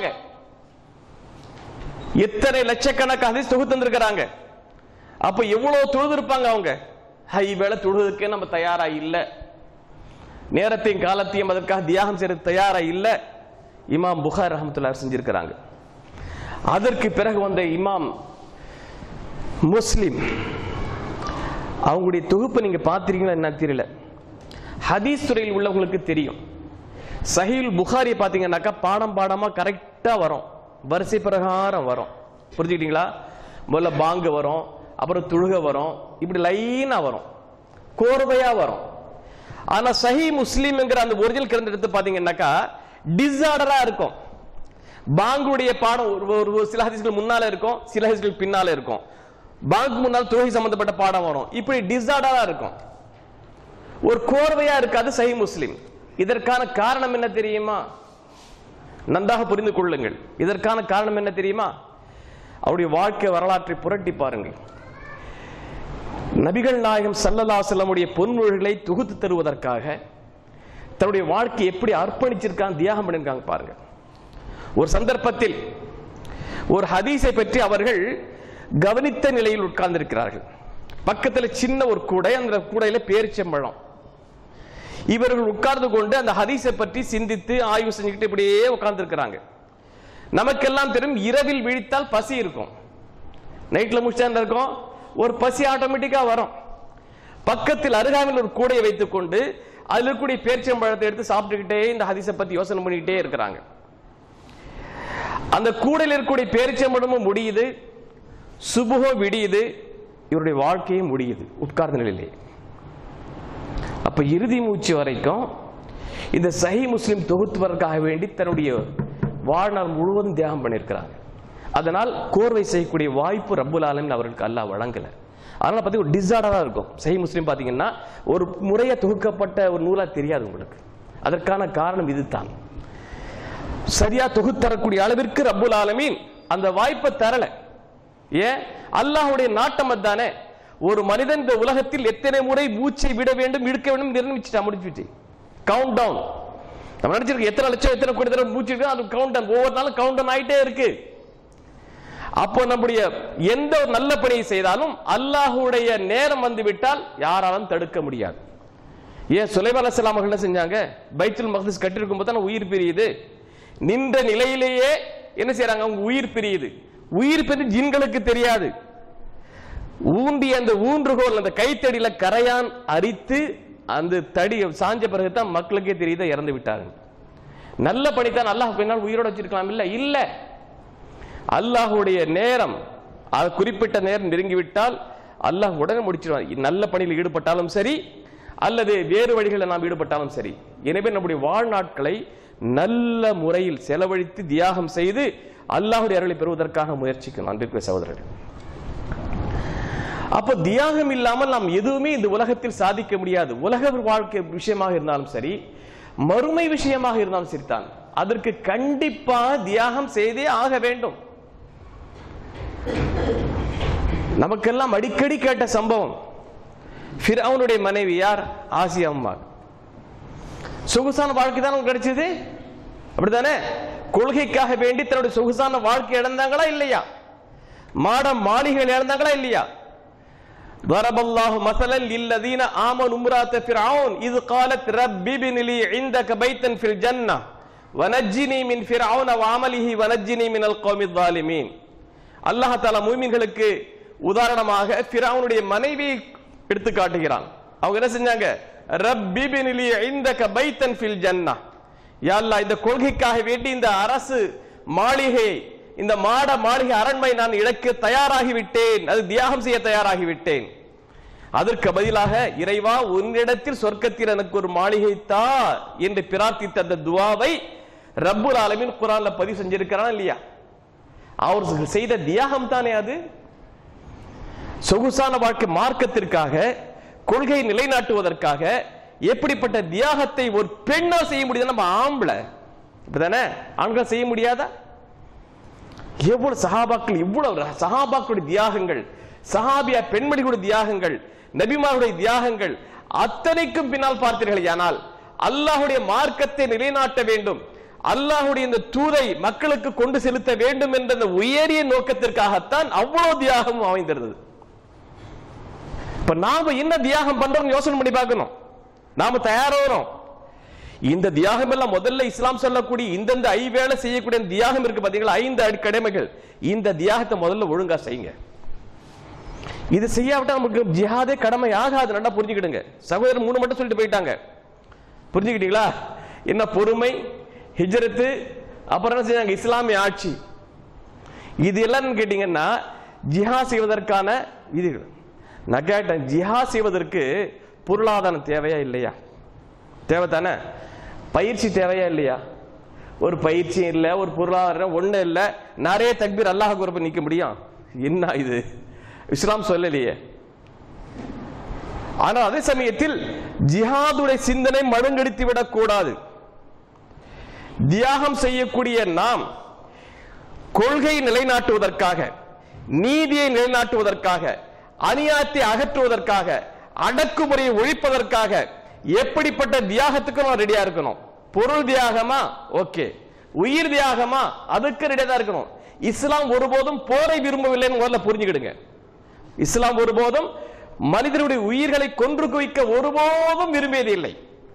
எத்தனை லட்சக்கணக்கான ஹதீஸ் தொகுத்து வந்திருக்கிறாங்க அப்ப எவ்வளவு தொழுது இருப்பாங்க அவங்க ஹை வேளை தொழுவதற்கே நம்ம தயாரா இல்ல நேரத்தையும் காலத்தையும் அதற்காக தியாகம் செய்யறது தயாரா இல்ல இமாம் புகார் ரஹமத்துல்லாஹி செஞ்சிருக்கிறாங்க அதற்கு பிறகு வந்த இமாம் முஸ்லிம் அவங்களுடைய தொகுப்பு நீங்க பார்த்திருக்கீங்களா என்ன தெரியல ஹதீஸ் துறையில் உள்ளவங்களுக்கு தெரியும் சஹீல் புகாரி பார்த்தீங்கன்னாக்கா பாடம் பாடமா கரெக்டா வரும் வரிசை பிரகாரம் வரும் புரிஞ்சுக்கிட்டீங்களா முதல்ல பாங்கு வரும் அப்புறம் துழுக வரும் இப்படி லைனா வரும் கோர்வையா வரும் ஆனா சஹி முஸ்லீம்ங்கிற அந்த ஒரிஜினல் கிரந்த எடுத்து பாத்தீங்கன்னாக்கா டிசார்டரா இருக்கும் பாங்குடைய பாடம் ஒரு ஒரு ஒரு சில ஹதீஸ்கள் முன்னால இருக்கும் சில ஹதீஸ்கள் பின்னால இருக்கும் பாங்கு முன்னால் தொழுகை சம்பந்தப்பட்ட பாடம் வரும் இப்படி டிசார்டரா இருக்கும் ஒரு கோர்வையா இருக்காது சஹி முஸ்லிம் இதற்கான காரணம் என்ன தெரியுமா நன்றாக புரிந்து கொள்ளுங்கள் இதற்கான காரணம் என்ன தெரியுமா அவருடைய வாழ்க்கை வரலாற்றை புரட்டி பாருங்கள் நபிகள் நாயகம் சல்லல்லா செல்லமுடைய பொன்மொழிகளை தொகுத்து தருவதற்காக தன்னுடைய வாழ்க்கை எப்படி அர்ப்பணிச்சிருக்காங்க தியாகம் பண்ணிருக்காங்க பாருங்க ஒரு சந்தர்ப்பத்தில் ஒரு ஹதீஸை பற்றி அவர்கள் கவனித்த நிலையில் உட்கார்ந்திருக்கிறார்கள் பக்கத்துல சின்ன ஒரு கூடை அந்த கூடையில பேரிச்சம்பழம் இவர்கள் உட்கார்ந்து கொண்டு அந்த ஹதீஸை பற்றி சிந்தித்து ஆய்வு செஞ்சுக்கிட்டு இப்படியே உட்கார்ந்து இருக்கிறாங்க நமக்கெல்லாம் தெரியும் இரவில் விழித்தால் பசி இருக்கும் நைட்ல முடிச்சா இருக்கும் ஒரு பசி ஆட்டோமேட்டிக்கா வரும் பக்கத்தில் அருகாமையில் ஒரு கூடையை வைத்துக் கொண்டு அதில் இருக்கக்கூடிய பேரிச்சம்பழத்தை எடுத்து சாப்பிட்டுக்கிட்டே இந்த ஹதீஸை பத்தி யோசனை பண்ணிக்கிட்டே இருக்கிறாங்க அந்த கூடையில் இருக்கக்கூடிய பேரிச்சம்பழமும் முடியுது சுபுகோ விடியுது இவருடைய வாழ்க்கையும் முடியுது உட்கார்ந்த நிலையிலே அப்ப இறுதி மூச்சு வரைக்கும் இந்த சஹி முஸ்லிம் தொகுத்துவதற்காக வேண்டி தன்னுடைய வாழ்நாள் முழுவதும் தியாகம் பண்ணியிருக்கிறாங்க அதனால் கோர்வை செய்யக்கூடிய வாய்ப்பு ரப்புல் ஆலமின் அவர்களுக்கு அல்லாஹ் வழங்கல அதனால பார்த்தி ஒரு டிசார்டரா இருக்கும் சஹி முஸ்லிம் பார்த்தீங்கன்னா ஒரு முறையா தொகுக்கப்பட்ட ஒரு நூலா தெரியாது உங்களுக்கு அதற்கான காரணம் இதுதான் சரியா தொகுத்தரக்கூடிய அளவிற்கு ரப்புல் ஆலமீன் அந்த வாய்ப்பை தரல ஏன் அல்லாஹ்வுடைய நாட்டம் அதானே ஒரு மனிதன் இந்த உலகத்தில் எத்தனை முறை மூச்சை விட வேண்டும் இழுக்க வேண்டும் நிர்ணயிச்சுட்டா முடிச்சுட்டு கவுண்ட் டவுன் நம்ம நினைச்சிருக்கோம் எத்தனை லட்சம் எத்தனை கோடி தடவை மூச்சு இருக்கு அது கவுண்ட் டவுன் ஒவ்வொரு நாளும் கவுண்ட் டவுன் ஆயிட்டே இருக்கு அப்போ நம்முடைய எந்த ஒரு நல்ல பணியை செய்தாலும் அல்லாஹ்வுடைய நேரம் வந்து விட்டால் யாராலும் தடுக்க முடியாது ஏன் சுலைமான் அலைஹிஸ்ஸலாம் அவர்கள் என்ன செஞ்சாங்க பைத்துல் மக்திஸ் கட்டிருக்கும் போது தான் உயிர் பிரியுது நின்ற நிலையிலேயே என்ன செய்றாங்க அவங்க உயிர் பிரியுது உயிர் பிரிந்து ஜின்களுக்கு தெரியாது ஊண்டி அந்த ஊன்றுகோல் அந்த கைத்தடியில கரையான் அரித்து அந்த தடி சாஞ்ச பிறகு தான் மக்களுக்கே தெரியுது இறந்து விட்டார்கள் நல்ல பணித்தான் அல்லாஹ் பின்னால் உயிரோட வச்சிருக்கலாம் இல்ல இல்ல அல்லாஹ்வுடைய நேரம் அது குறிப்பிட்ட நேரம் நெருங்கிவிட்டால் அல்லாஹ் உடனே முடிச்சிருவான் நல்ல பணியில் ஈடுபட்டாலும் சரி அல்லது வேறு வழிகளில் நாம் ஈடுபட்டாலும் சரி எனவே நம்முடைய வாழ்நாட்களை நல்ல முறையில் செலவழித்து தியாகம் செய்து அல்லாஹ்வுடைய அருளை பெறுவதற்காக முயற்சிக்கணும் அன்பிற்குரிய சகோதரர்கள் அப்போ தியாகம் இல்லாமல் நாம் எதுவுமே இந்த உலகத்தில் சாதிக்க முடியாது உலக வாழ்க்கை விஷயமாக இருந்தாலும் சரி மறுமை விஷயமாக இருந்தாலும் சரிதான் அதற்கு கண்டிப்பாக தியாகம் செய்தே ஆக வேண்டும் நமக்கெல்லாம் அடிக்கடி கேட்ட சம்பவம் ஃபிரௌனுடைய மனைவி யார் ஆசியா அம்மா சொகுசான வாழ்க்கை தான் உங்களுக்கு கிடைச்சது அப்படித்தானே கொள்கைக்காக வேண்டி தன்னுடைய சொகுசான வாழ்க்கை இழந்தாங்களா இல்லையா மாட மாளிகைகள் இழந்தாங்களா இல்லையா ضرب الله مثلا للذين آمنوا امرأة فرعون إذ قالت رب ابن لي عندك بيتا في الجنة ونجني من فرعون وعمله ونجني من القوم الظالمين அல்லாஹ் தாலா மூமின்களுக்கு உதாரணமாக ஃபிரௌனுடைய மனைவியை எடுத்து காட்டுகிறான் அவங்க என்ன செஞ்சாங்க ரப்பி பினிலி இந்தக பைத்தன் ஃபில் ஜன்னா யா அல்லாஹ் இந்த கொள்கைக்காக வேண்டி இந்த அரசு மாளிகை இந்த மாட மாளிகை அரண்மை நான் இழக்க தயாராகி விட்டேன் அது தியாகம் செய்ய தயாராகி விட்டேன் அதற்கு பதிலாக இறைவா உன்னிடத்தில் சொர்க்கத்தில் எனக்கு ஒரு மாளிகை தா என்று பிரார்த்தித்த அந்த துவாவை ரப்புல் ஆலமீன் குரான்ல பதிவு செஞ்சிருக்கிறான் இல்லையா அவர் செய்த தியாகம் தானே அது சொகுசான வாழ்க்கை மார்க்கத்திற்காக கொள்கையை நிலைநாட்டுவதற்காக எப்படிப்பட்ட தியாகத்தை ஒரு பெண்ணா செய்ய முடியுது நம்ம ஆம்பளை இப்பதானே ஆண்கள் செய்ய முடியாதா எவ்வளவு சஹாபாக்கள் இவ்வளவு சஹாபாக்களுடைய தியாகங்கள் சஹாபியா பெண்மணிகளுடைய தியாகங்கள் நபிமாருடைய தியாகங்கள் அத்தனைக்கும் பின்னால் பார்த்தீர்கள் ஆனால் அல்லாஹுடைய மார்க்கத்தை நிலைநாட்ட வேண்டும் அல்லாஹுடைய இந்த தூதை மக்களுக்கு கொண்டு செலுத்த வேண்டும் என்ற அந்த உயரிய நோக்கத்திற்காகத்தான் அவ்வளவு தியாகமும் அமைந்திருந்தது இப்ப நாம என்ன தியாகம் பண்றோம் யோசனை பண்ணி பார்க்கணும் நாம தயாராகிறோம் இந்த தியாகம் எல்லாம் முதல்ல இஸ்லாம் சொல்லக்கூடிய இந்தந்த ஐவேளை செய்யக்கூடிய தியாகம் இருக்கு பாத்தீங்களா ஐந்து அடி கடமைகள் இந்த தியாகத்தை முதல்ல ஒழுங்கா செய்யுங்க இது செய்யாவிட்டா நமக்கு ஜிஹாதே கடமை ஆகாது நல்லா புரிஞ்சுக்கிடுங்க சகோதரர் மூணு மட்டும் சொல்லிட்டு போயிட்டாங்க புரிஞ்சுக்கிட்டீங்களா என்ன பொறுமை ஹிஜ்ரத்து அப்புறம் என்ன செஞ்சாங்க இஸ்லாமிய ஆட்சி இது எல்லாம் கேட்டீங்கன்னா ஜிஹா செய்வதற்கான விதிகள் நான் கேட்டேன் ஜிஹா செய்வதற்கு பொருளாதாரம் தேவையா இல்லையா தேவை தானே பயிற்சி தேவையா இல்லையா ஒரு பயிற்சி இல்லை ஒரு பொருளாதாரம் ஒண்ணு இல்லை நிறைய தக்பீர் அல்லாஹ் குரப்ப நிக்க முடியும் என்ன இது இஸ்லாம் சொல்லலையே ஆனால் அதே சமயத்தில் ஜிஹாதுடைய சிந்தனை மழுங்கடித்து விடக்கூடாது தியாகம் செய்யக்கூடிய நாம் கொள்கையை நிலைநாட்டுவதற்காக நீதியை நிலைநாட்டுவதற்காக அநியாயத்தை அகற்றுவதற்காக அடக்குமுறையை ஒழிப்பதற்காக எப்படிப்பட்ட தியாகத்துக்கு நம்ம ரெடியா இருக்கணும் பொருள் தியாகமா ஓகே உயிர் தியாகமா அதுக்கு ரெடியா தான் இருக்கணும் இஸ்லாம் ஒருபோதும் போரை விரும்பவில்லைன்னு முதல்ல புரிஞ்சுக்கிடுங்க இஸ்லாம் ஒருபோதும் மனிதனுடைய உயிர்களை கொன்று குவிக்க ஒருபோதும் விரும்பியது இல்லை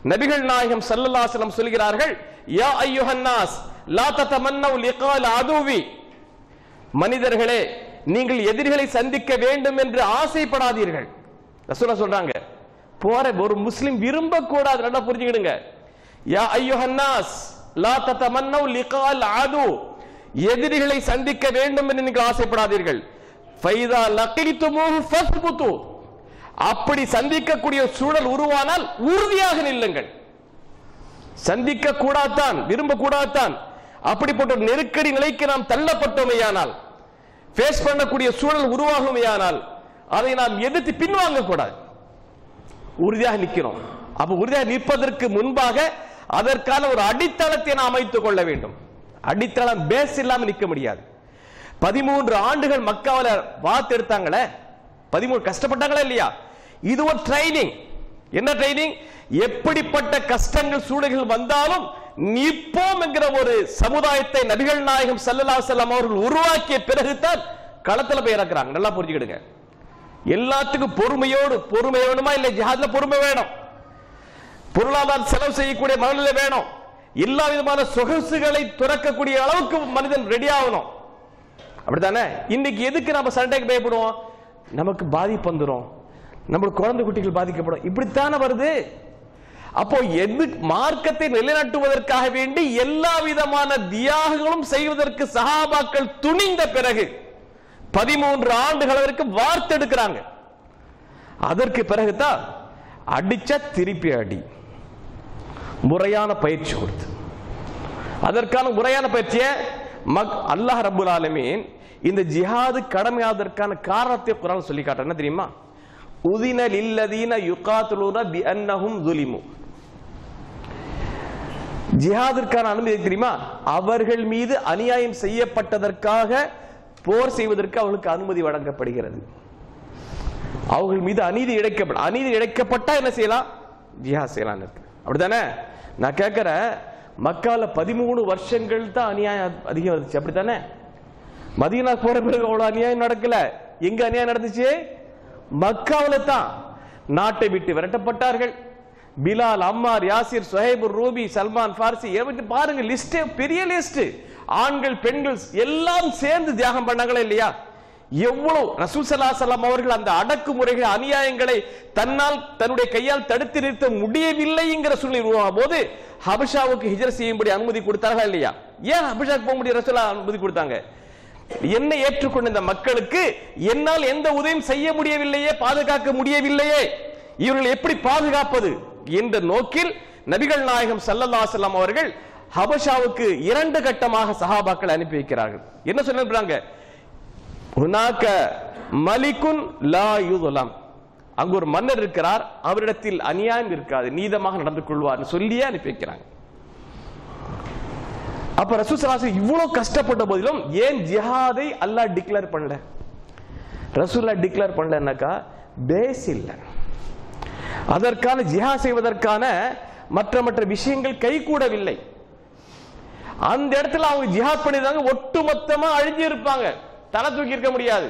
நபிகள் நாயகம் ஸல்லல்லாஹு அலைஹி வஸல்லம் சொல்கிறார்கள் யா அய்யுஹன்னாஸ் லா ததமன்னவு லிகால் அதுவி மனிதர்களே நீங்கள் எதிரிகளை சந்திக்க வேண்டும் என்று ஆசைப்படாதீர்கள் ரசூலா சொல்றாங்க போற ஒரு முஸ்லிம் விரும்ப கூடாது நல்லா புரிஞ்சுக்கிடுங்க யா அய்யுஹன்னாஸ் லா ததமன்னவு லிகால் அது எதிரிகளை சந்திக்க வேண்டும் என்று நீங்கள் ஆசைப்படாதீர்கள் ஃபைதா லகித்துமூஹு ஃபஸ்புது அப்படி சந்திக்கக்கூடிய சூழல் உருவானால் உறுதியாக நில்லுங்கள் சந்திக்க கூடாதான் விரும்ப கூடாதான் அப்படிப்பட்ட ஒரு நெருக்கடி நிலைக்கு நாம் தள்ளப்பட்டோமையானால் ஃபேஸ் பண்ணக்கூடிய சூழல் உருவாகுமையானால் அதை நாம் எதிர்த்து பின்வாங்க கூடாது உறுதியாக நிற்கிறோம் அப்ப உறுதியாக நிற்பதற்கு முன்பாக அதற்கான ஒரு அடித்தளத்தை நாம் அமைத்துக் கொள்ள வேண்டும் அடித்தளம் பேஸ் இல்லாம நிற்க முடியாது பதிமூன்று ஆண்டுகள் மக்காவில வாத்து எடுத்தாங்களே பதிமூணு கஷ்டப்பட்டாங்களா இல்லையா இது ஒரு ட்ரைனிங் என்ன ட்ரைனிங் எப்படிப்பட்ட கஷ்டங்கள் சூழல்கள் வந்தாலும் நிற்போம் என்கிற ஒரு சமுதாயத்தை நபிகள் நாயகம் ஸல்லல்லாஹு அலைஹி வஸல்லம் அவர்கள் உருவாக்கிய பிறகுதான் களத்துல போய் இறக்குறாங்க நல்லா புரிஞ்சுக்கிடுங்க எல்லாத்துக்கும் பொறுமையோடு பொறுமை வேணுமா இல்ல ஜிஹாத்ல பொறுமை வேணும் பொருளாதார செலவு செய்யக்கூடிய மனநிலை வேணும் எல்லா விதமான சொகுசுகளை துறக்கக்கூடிய அளவுக்கு மனிதன் ரெடி ஆகணும் அப்படித்தானே இன்னைக்கு எதுக்கு நம்ம சண்டைக்கு பயப்படுவோம் நமக்கு பாதிப்பு வந்துரும் நம்மளுக்கு குழந்தை குட்டிகள் பாதிக்கப்படும் இப்படித்தானே வருது அப்போ எது மார்க்கத்தை நிலைநாட்டுவதற்காக வேண்டி எல்லா விதமான தியாகங்களும் செய்வதற்கு சஹாபாக்கள் துணிந்த பிறகு பதிமூன்று ஆண்டுகள் வரைக்கும் வார்த்தெடுக்கிறாங்க அதற்கு பிறகுதான் அடிச்சா திருப்பி அடி முறையான பயிற்சி கொடுத்து அதற்கான முறையான பயிற்சியை மக் அல்லாஹ் ரப்புல் ஆலமீன் இந்த ஜிஹாது கடமையாவதற்கான காரணத்தை குரான் சொல்லி காட்டுற என்ன தெரியுமா உதின லில்லதீன யுகாத்துலூன பி அன்னஹும் துலிமு ஜிஹாதிற்கான அனுமதி தெரியுமா அவர்கள் மீது அநியாயம் செய்யப்பட்டதற்காக போர் செய்வதற்கு அவர்களுக்கு அனுமதி வழங்கப்படுகிறது அவர்கள் மீது அநீதி இழைக்கப்பட அநீதி இழைக்கப்பட்டா என்ன செய்யலாம் ஜிஹாத் செய்யலாம் இருக்கு அப்படித்தானே நான் கேட்கிறேன் மக்கால பதிமூணு வருஷங்கள் தான் அநியாயம் அதிகம் இருந்துச்சு அப்படித்தானே மதீனா போற பிறகு அவ்வளவு அநியாயம் நடக்கல எங்க அநியாயம் நடந்துச்சு மக்காவில தான் நாட்டை விட்டு விரட்டப்பட்டார்கள் பிலால் அம்மார் யாசிர் சுஹைபுர் ரூபி சல்மான் ஃபார்சி எவற்றை பாருங்க லிஸ்ட் பெரிய லிஸ்ட் ஆண்கள் பெண்கள் எல்லாம் சேர்ந்து தியாகம் பண்ணாங்களா இல்லையா எவ்வளவு ரசூல் ஸல்லல்லாஹு அலைஹி வஸல்லம் அவர்கள் அந்த அடக்குமுறைகள் அநியாயங்களை தன்னால் தன்னுடைய கையால் தடுத்து நிறுத்த முடியவில்லைங்கிற சூழ்நிலை உருவாகும் போது ஹபஷாவுக்கு ஹிஜர் செய்யும்படி அனுமதி கொடுத்தார்களா இல்லையா ஏன் ஹபஷாக்கு போக முடியும் ரசூலா அனுமதி கொடுத்தாங்க என்னை ஏற்றுக்கொண்ட இந்த மக்களுக்கு என்னால் எந்த உதவியும் செய்ய முடியவில்லையே பாதுகாக்க முடியவில்லையே இவர்கள் எப்படி பாதுகாப்பது என்ற நோக்கில் நபிகள் நாயகம் ஸல்லல்லாஹு அலைஹி வஸல்லம் அவர்கள் ஹபஷாவுக்கு இரண்டு கட்டமாக சஹாபாக்கள் அனுப்பி வைக்கிறார்கள் என்ன சொல்லிருக்காங்க ஹுனாக்க மலிகுன் லா யுதுலம் அங்கு ஒரு மன்னர் இருக்கிறார் அவரிடத்தில் அநியாயம் இருக்காது நீதமாக நடந்து கொள்வார் சொல்லியே அனுப்பி வைக்கிறாங்க அப்ப ரசூசலாசி இவ்வளவு கஷ்டப்பட்ட போதிலும் ஏன் ஜிஹாதை அல்லாஹ் டிக்ளேர் பண்ணல ரசூல்லா டிக்ளேர் பண்ணலன்னாக்கா பேஸ் இல்ல அதற்கான ஜிஹாத் செய்வதற்கான மற்ற மற்ற விஷயங்கள் கைகூடவில்லை அந்த இடத்துல அவங்க ஜிஹாத் பண்ணிருந்தாங்க ஒட்டுமொத்தமா அழிஞ்சு இருப்பாங்க தலை தூக்கி இருக்க முடியாது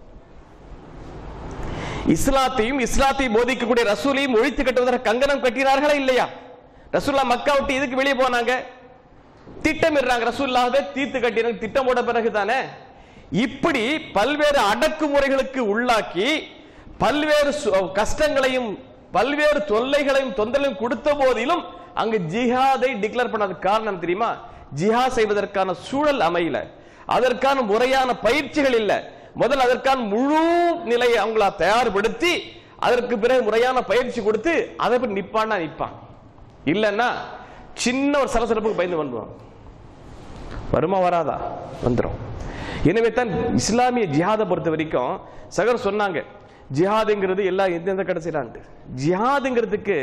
இஸ்லாத்தையும் இஸ்லாத்தை போதிக்கக்கூடிய ரசூலையும் ஒழித்து கட்டுவதற்கு கங்கணம் கட்டினார்களா இல்லையா ரசூல்லா மக்கா விட்டு இதுக்கு வெளியே போனாங்க திட்டமிடுறாங்க ரசூல்லாவே தீர்த்து கட்டினாங்க திட்டம் போட பிறகு தானே இப்படி பல்வேறு அடக்குமுறைகளுக்கு உள்ளாக்கி பல்வேறு சு- கஷ்டங்களையும் பல்வேறு தொல்லைகளையும் தொந்தரவையும் கொடுத்த போதிலும் அங்கு ஜிஹாதை டிக்ளேர் பண்ணது காரணம் தெரியுமா ஜிஹாத் செய்வதற்கான சூழல் அமையல அதற்கான முறையான பயிற்சிகள் இல்ல முதல்ல அதற்கான முழு நிலையை அவங்கள தயார்படுத்தி அதற்கு பிறகு முறையான பயிற்சி கொடுத்து அதை போய் நிப்பான்னா நிப்பான் இல்லைன்னா சின்ன ஒரு சலசலப்புக்கு பயந்து வந்துடுவான் வருமா வராதா வந்துடும் எனவே தான் இஸ்லாமிய ஜிஹாதை பொறுத்த வரைக்கும் சகர் சொன்னாங்க ஜிஹாதுங்கிறது எல்லாம் எந்தெந்த கடைசிலான்ட்டு ஜிஹாதுங்கிறதுக்கு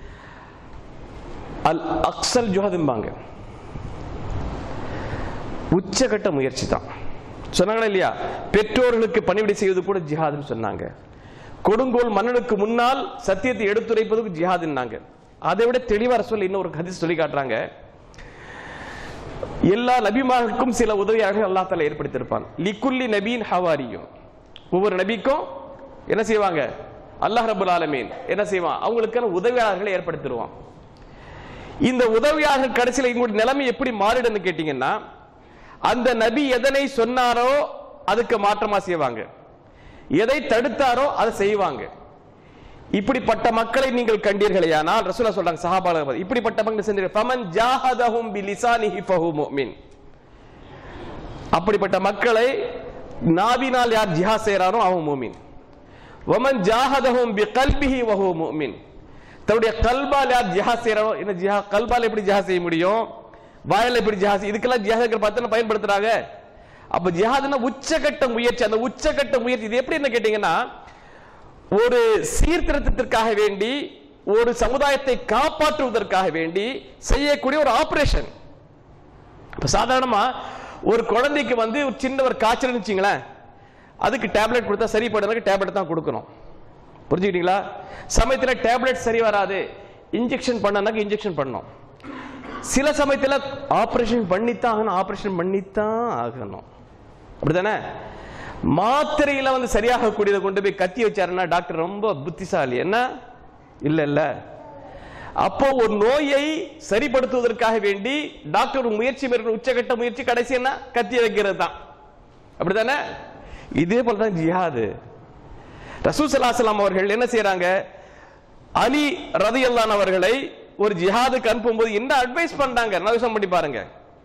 அல் அக்சல் ஜுஹாதும்பாங்க உச்சகட்ட முயற்சி தான் சொன்னாங்களா இல்லையா பெற்றோர்களுக்கு பணிவிடை செய்வது கூட ஜிஹாதுன்னு சொன்னாங்க கொடுங்கோல் மன்னனுக்கு முன்னால் சத்தியத்தை எடுத்துரைப்பதுக்கு ஜிஹாதுன்னாங்க அதை விட தெளிவா ரசூல் இன்னொரு ஹதீஸ் சொல்லி காட்டுறாங்க எல்லா நபிமாருக்கும் சில உதவியாளர்கள் அல்லாஹ் தஆலா ஏற்படுத்தியிருப்பான் லிக்குல்லி நபீன் ஹவாரியும் ஒவ்வொரு நபிக்கும் என்ன செய்வாங்க அல்லாஹ் ரபுல் ஆலமீன் என்ன செய்வான் அவங்களுக்கான உதவியாளர்களை ஏற்படுத்திடுவான் இந்த உதவியாளர் கடைசியில் எங்களுடைய நிலைமை எப்படி மாறிடுன்னு கேட்டீங்கன்னா அந்த நபி எதனை சொன்னாரோ அதுக்கு மாற்றமா செய்வாங்க எதை தடுத்தாரோ அதை செய்வாங்க இப்படிப்பட்ட மக்களை நீங்கள் கண்டீர்களேயானால் ரசூலா சொல்றாங்க சஹாபால இப்படிப்பட்ட மக்கள் செஞ்சீர்கள் ஃபமன் ஜாஹதஹும் பிலிசானிஹி ஃபஹு முஃமின் அப்படிப்பட்ட மக்களை நாவினால் யார் ஜிஹாத் செய்யறானோ அவன் மூமின் வமன் ஜாஹதஹும் பிகல்பிஹி வஹு முஃமின் தன்னுடைய கல்பால் யார் ஜிஹாத் செய்யறானோ என்ன ஜிஹா கல்பால் எப்படி ஜிஹாத் செய்ய முடியும் வாயில எப்படி ஜிஹாத் இதுக்கெல்லாம் ஜிஹாதுகள் பார்த்தா பயன்படுத்துறாங்க அப்ப ஜிஹாதுன்னா உச்சகட்ட முயற்சி அந்த உச்சகட்ட முயற்சி இது எப்படி என்ன கேட்டீங்கன்னா ஒரு சீர்திருத்தத்திற்காக வேண்டி ஒரு சமுதாயத்தை காப்பாற்றுவதற்காக வேண்டி செய்யக்கூடிய ஒரு ஆபரேஷன் இப்ப சாதாரணமா ஒரு குழந்தைக்கு வந்து ஒரு சின்ன ஒரு காய்ச்சல் வச்சுங்களேன் அதுக்கு டேப்லெட் கொடுத்தா சரி பண்ணுறதுக்கு டேப்லெட் தான் கொடுக்கணும் புரிஞ்சுக்கிட்டீங்களா சமயத்துல டேப்லெட் சரி வராது இன்ஜெக்ஷன் பண்ணனாக்க இன்ஜெக்ஷன் பண்ணணும் சில சமயத்துல ஆபரேஷன் பண்ணித்தான் ஆகணும் ஆபரேஷன் பண்ணித்தான் ஆகணும் அப்படிதானே மாத்திரையில வந்து சரியாக கூடியதை கொண்டு போய் கத்தி வச்சாருன்னா டாக்டர் ரொம்ப புத்திசாலி என்ன இல்ல இல்ல அப்போ ஒரு நோயை சரிப்படுத்துவதற்காக வேண்டி டாக்டர் ஒரு முயற்சி மேற்கொள்ள உச்சகட்ட முயற்சி கடைசி என்ன கத்தி வைக்கிறது தான் அப்படிதானே இதே போல தான் ஜிஹாது ரசூல் ஸல்லல்லாஹு அவர்கள் என்ன செய்றாங்க அலி ரதியல்லான் அவர்களை ஒரு ஜிஹாதுக்கு அனுப்பும்போது என்ன அட்வைஸ் பண்றாங்க நவசம் பண்ணி பாருங்க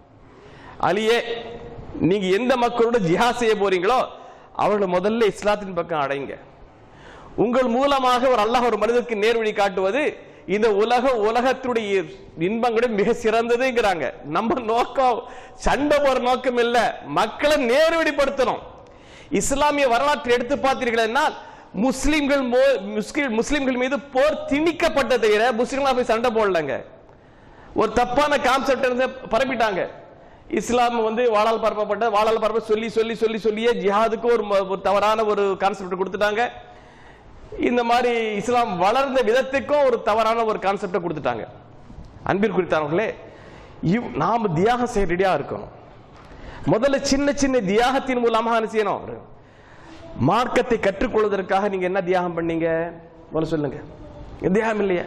அலியே நீங்க எந்த மக்களோட ஜிஹாத் செய்ய போறீங்களோ அவர்களை முதல்ல இஸ்லாத்தின் பக்கம் அடைங்க உங்கள் மூலமாக ஒரு அல்லாஹ் ஒரு மனிதருக்கு நேர்வழி காட்டுவது இந்த உலக உலகத்துடைய இன்பங்களை மிக சிறந்ததுங்கிறாங்க நம்ம நோக்கம் சண்டை போற நோக்கம் இல்ல மக்களை நேர்வழிப்படுத்தணும் இஸ்லாமிய வரலாற்றை எடுத்து பார்த்தீர்கள்னா முஸ்லிம்கள் மோ- முஸ்லிம் முஸ்லிம்கள் மீது போர் திணிக்கப்பட்ட தவிர முஸ்லிம்களா போய் சண்டை போடலங்க ஒரு தப்பான கான்செப்ட் இருந்து பரப்பிட்டாங்க இஸ்லாம் வந்து வாழால் பரப்பப்பட்ட வாழால் பரப்ப சொல்லி சொல்லி சொல்லி சொல்லியே ஜிஹாதுக்கு ஒரு ம- ஒரு தவறான ஒரு கான்செப்ட் கொடுத்துட்டாங்க இந்த மாதிரி இஸ்லாம் வளர்ந்த விதத்துக்கும் ஒரு தவறான ஒரு கான்செப்டை கொடுத்துட்டாங்க அன்பில் குறித்தார்களே இவ் நாம தியாகம் செய்ய ரெடியா இருக்கணும் முதல்ல சின்ன சின்ன தியாகத்தின் மூலமாக என்ன செய்யணும் மார்க்கத்தை கற்றுக்கொள்வதற்காக நீங்க என்ன தியாகம் பண்ணீங்க முதல்ல சொல்லுங்க தியாகம் இல்லையா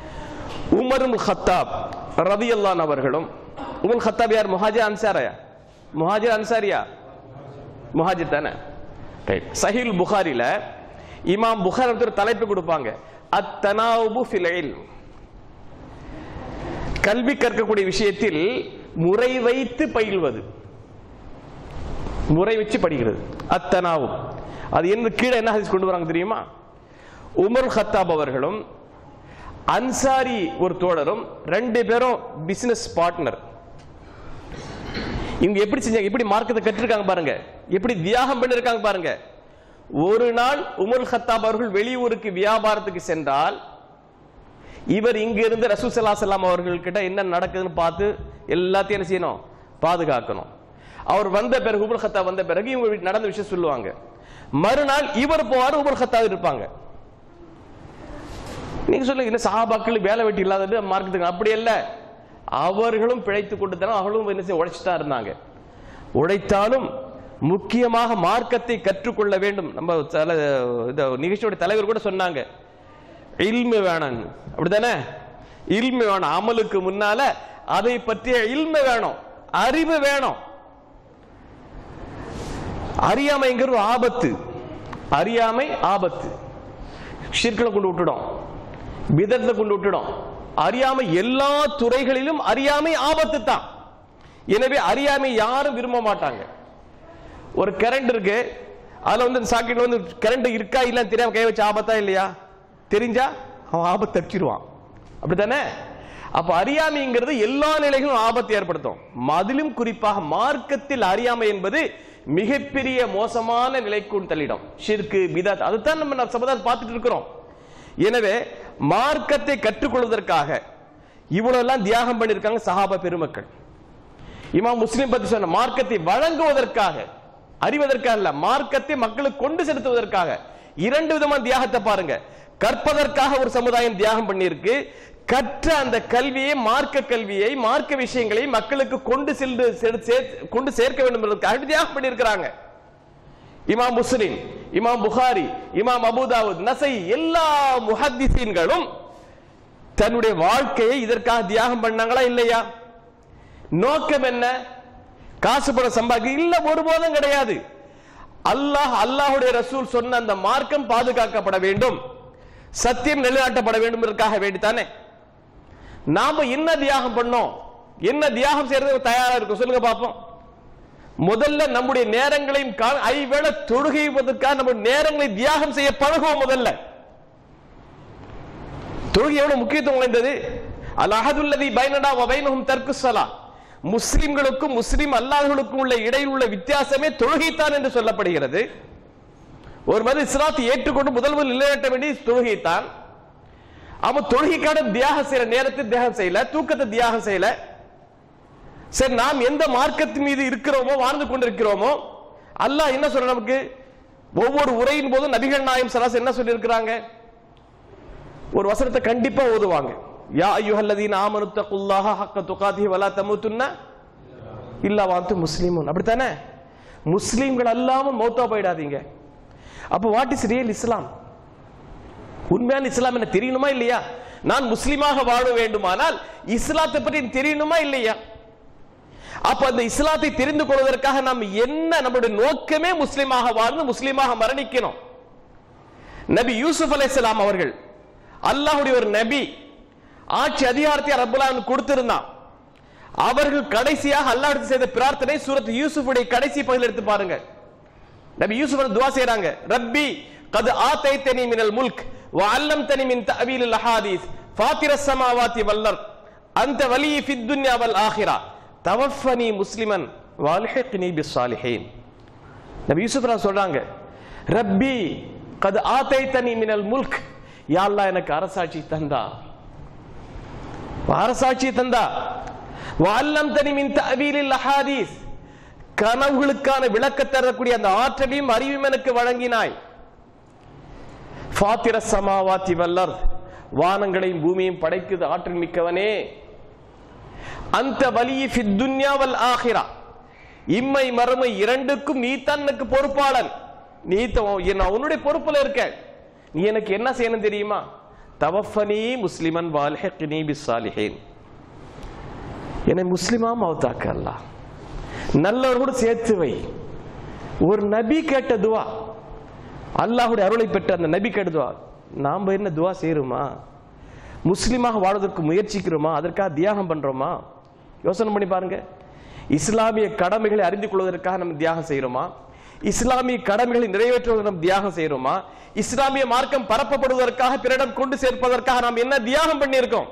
உமரும் ஹத்தாப் ரதியல்லான் அவர்களும் உமர் ஹத்தாப் யார் முஹாஜிர் அன்சாரியா முஹாஜிர் அன்சாரியா முஹாஜிர் தானே ரைட் சஹீல் புகாரில இமாம் புகார் ஒரு தலைப்பு கொடுப்பாங்க அத்தனாவுபு ஃபில் இல்ம் கல்வி கற்கக்கூடிய விஷயத்தில் முறை வைத்து பயில்வது முறை வச்சு படிக்கிறது அத்தனாவும் அது என்ன கீழே என்ன ஹதீஸ் கொண்டு வராங்க தெரியுமா உமர் ஹத்தாப் அவர்களும் அன்சாரி ஒரு தோழரும் ரெண்டு பேரும் பிசினஸ் பார்ட்னர் இவங்க எப்படி செஞ்சாங்க எப்படி மார்க்கத்தை கற்றிருக்காங்க பாருங்க எப்படி தியாகம் பண்ணிருக்காங்க பாருங்க ஒரு நாள் உமர் ஹத்தாப் அவர்கள் வெளியூருக்கு வியாபாரத்துக்கு சென்றால் இவர் இங்க இருந்து ரசூசல்லா சலாம் அவர்கள் கிட்ட என்ன நடக்குதுன்னு பார்த்து எல்லாத்தையும் என்ன செய்யணும் பாதுகாக்கணும் அவர் வந்த பிறகு உமர் ஹத்தா வந்த பிறகு இவங்க வீட்டு நடந்த விஷயம் சொல்லுவாங்க மறுநாள் இவர் போவார் உமர் ஹத்தா இருப்பாங்க நீங்க சொல்லுங்க என்ன சஹாபாக்கள் வேலை வெட்டி இல்லாதது மார்க்கத்துக்கு அப்படி இல்ல அவர்களும் பிழைத்து கொண்டு தான் அவர்களும் என்ன செய்ய உழைச்சிட்டா இருந்தாங்க உழைத்தாலும் முக்கியமாக மார்க்கத்தை கற்றுக்கொள்ள வேண்டும் நம்ம சில இந்த நிகழ்ச்சியோட தலைவர் கூட சொன்னாங்க இல்மு வேணும் அப்படிதானே இல்மு வேணும் அமலுக்கு முன்னால அதை பற்றிய இல்மு வேணும் அறிவு வேணும் அறியாமைங்கிறது ஒரு ஆபத்து அறியாமை ஆபத்து ஷிர்கில் கொண்டு விட்டுடும் பிதத்துல கொண்டு விட்டுடும் அறியாமை எல்லா துறைகளிலும் அறியாமை ஆபத்து தான் எனவே அறியாமை யாரும் விரும்ப மாட்டாங்க ஒரு கரண்ட் இருக்கு அதுல வந்து சாக்கெட்ல வந்து கரண்ட் இருக்கா இல்லன்னு தெரியாம கை வச்சு ஆபத்தா இல்லையா தெரிஞ்சா அவன் ஆபத்து தப்பிச்சிருவான் அப்படித்தானே அப்ப அறியாமைங்கிறது எல்லா நிலைகளும் ஆபத்தை ஏற்படுத்தும் அதிலும் குறிப்பாக மார்க்கத்தில் அறியாமை என்பது மிகப்பெரிய மோசமான நிலைக்கு தள்ளிடும் ஷிர்கு பிதாத் அதுதான் நம்ம சமுதாயம் பார்த்துட்டு இருக்கிறோம் எனவே மார்க்கத்தை கற்றுக்கொள்வதற்காக இவ்வளவு எல்லாம் தியாகம் பண்ணிருக்காங்க சஹாபா பெருமக்கள் இமாம் முஸ்லிம் பத்தி சொன்ன மார்க்கத்தை வழங்குவதற்காக அறிவதற்காக அல்ல மார்க்கத்தை மக்களுக்கு கொண்டு செலுத்துவதற்காக இரண்டு விதமான தியாகத்தை பாருங்க கற்பதற்காக ஒரு சமுதாயம் தியாகம் பண்ணியிருக்கு கற்ற அந்த கல்வியை மார்க்க கல்வியை மார்க்க விஷயங்களை மக்களுக்கு கொண்டு சென்று செரு- சேர்- கொண்டு சேர்க்க வேண்டும் என்பதற்காக தியாகம் பண்ணியிருக்கிறாங்க இமாம் முஸ்லிம் இமாம் புகாரி இமாம் அபுதாவுத் நசை எல்லா முஹத்திசீன்களும் தன்னுடைய வாழ்க்கையை இதற்காக தியாகம் பண்ணாங்களா இல்லையா நோக்கம் என்ன காசு பணம் சம்பாதிக்க இல்ல ஒருபோதும் கிடையாது அல்லாஹ் அல்லாஹ்வுடைய ரசூல் சொன்ன அந்த மார்க்கம் பாதுகாக்கப்பட வேண்டும் சத்தியம் நிலைநாட்டப்பட வேண்டும் என்பதற்காக வேண்டித்தானே நாம என்ன தியாகம் பண்ணோம் என்ன தியாகம் செய்யறது தயாரா இருக்கும் சொல்லுங்க பாப்போம் முதல்ல நம்முடைய நேரங்களையும் கா- ஐவேளை தொழுகைவதற்காக நம்ம நேரங்களை தியாகம் செய்ய பழகுவோம் முதல்ல தொழுகை எவ்வளவு முக்கியத்துவம் வாய்ந்தது அல் அஹதுல்லதி பைனடா வ பைனஹும் தர்க்கு ஸலா முஸ்லிம்களுக்கும் முஸ்லிம் அல்லாதவர்களுக்கும் உள்ள இடையில் உள்ள வித்தியாசமே தொழுகைத்தான் என்று சொல்லப்படுகிறது ஒரு மது இஸ்லாத்தை ஏற்றுக்கொண்டு முதல் முதல் நிலைநாட்ட வேண்டிய தொழுகைத்தான் அவன் தொழுகைக்கான தியாகம் செய்யற நேரத்தை தியாகம் செய்யல தூக்கத்தை தியாகம் செய்யல சரி நாம் எந்த மார்க்கத்தின் மீது இருக்கிறோமோ வாழ்ந்து கொண்டிருக்கிறோமோ அல்லாஹ் என்ன சொல்ற நமக்கு ஒவ்வொரு உரையின் போதும் நபிகள் நாயம் சராசரி என்ன சொல்லி இருக்கிறாங்க ஒரு வசனத்தை கண்டிப்பா ஓதுவாங்க யா ஐயுஹல்லதீன ஆமனு தக்குல்லாஹ ஹக்க துகாதிஹி வலா தமுத்துன்ன இல்லா வாந்து முஸ்லிமுன் அப்படித்தானே முஸ்லிம்கள் அல்லாம மௌத்தா போயிடாதீங்க அப்போ வாட் இஸ் ரியல் இஸ்லாம் உண்மையான இஸ்லாம் என்ன தெரியணுமா இல்லையா நான் முஸ்லிமாக வாழ வேண்டுமானால் இஸ்லாத்தை பற்றி எனக்கு தெரியணுமா இல்லையா அப்ப அந்த இஸ்லாத்தை தெரிந்து கொள்வதற்காக நாம் என்ன நம்முடைய நோக்கமே முஸ்லிமாக வாழ்ந்து முஸ்லிமாக மரணிக்கணும் நபி யூசுப் அலைஹிஸ்ஸலாம் அவர்கள் அல்லாஹ்வுடைய ஒரு நபி ஆட்சி அதிகாரத்தை ரப்பலான் கொடுத்திருந்தான் அவர்கள் கடைசியாக அல்லாஹ் செய்த பிரார்த்தனை சூரத் யூசுஃபுடைய கடைசி பகுதியில் எடுத்து பாருங்க நபி யூசுப் துவா செய்றாங்க ரப்பி கது ஆதைத்தனி மினல் முல்க் வ அல்லம்தனி மின் தஅவீல் அஹாதீஸ் ஃபாத்திர ஸமாவாதி வல்லர் அந்த வலி ஃபித் துன்யா வல் ஆখিরা தவஃபனி முஸ்லிமன் வல்ஹிக்னி பிஸ்ஸாலிஹீன் நபி யூசுப் ரா சொல்றாங்க ரப்பி கது ஆதைத்தனி மினல் முல்க் யா அல்லாஹ் எனக்கு அரசாட்சி தந்தா அரசாட்சி தந்தா வல்லம் தனி மின் தஅவீலில் அஹாதீஸ் கனவுகளுக்கான விளக்க தரக்கூடிய அந்த ஆற்றலையும் அறிவும் எனக்கு வழங்கினாய் ஃபாத்திர சமாவாத்தி வல்லர் வானங்களையும் பூமியையும் படைக்குது ஆற்றல் மிக்கவனே அந்த வலியை ஃபித்துன்யா வல் ஆஹிரா இம்மை மறுமை இரண்டுக்கும் நீ தான் எனக்கு பொறுப்பாளன் நீ த- நான் உன்னுடைய பொறுப்புல இருக்க நீ எனக்கு என்ன செய்யணும் தெரியுமா தவஃபனி முஸ்லிமன் வால்ஹிக்னி பிஸ்ஸாலிஹீன் என்னை முஸ்லிமா மௌத்தாக்க அல்லாஹ் நல்லவர்களோடு சேர்த்து வை ஒரு நபி கேட்ட துவா அல்லாஹ்வுடைய அருளை பெற்ற அந்த நபி கேட்ட துவா நாம என்ன துவா செய்யறோமா முஸ்லிமாக வாழ்வதற்கு முயற்சிக்கிறோமா அதற்காக தியாகம் பண்றோமா யோசனை பண்ணி பாருங்க இஸ்லாமிய கடமைகளை அறிந்து கொள்வதற்காக நம்ம தியாகம் செய்யறோமா இஸ்லாமிய கடமைகளை நிறைவேற்றுவதற்கு நம்ம தியாகம் செய்யறோமா இஸ்லாமிய மார்க்கம் பரப்பப்படுவதற்காக பிறரிடம் கொண்டு சேர்ப்பதற்காக நாம் என்ன தியாகம் பண்ணியிருக்கோம்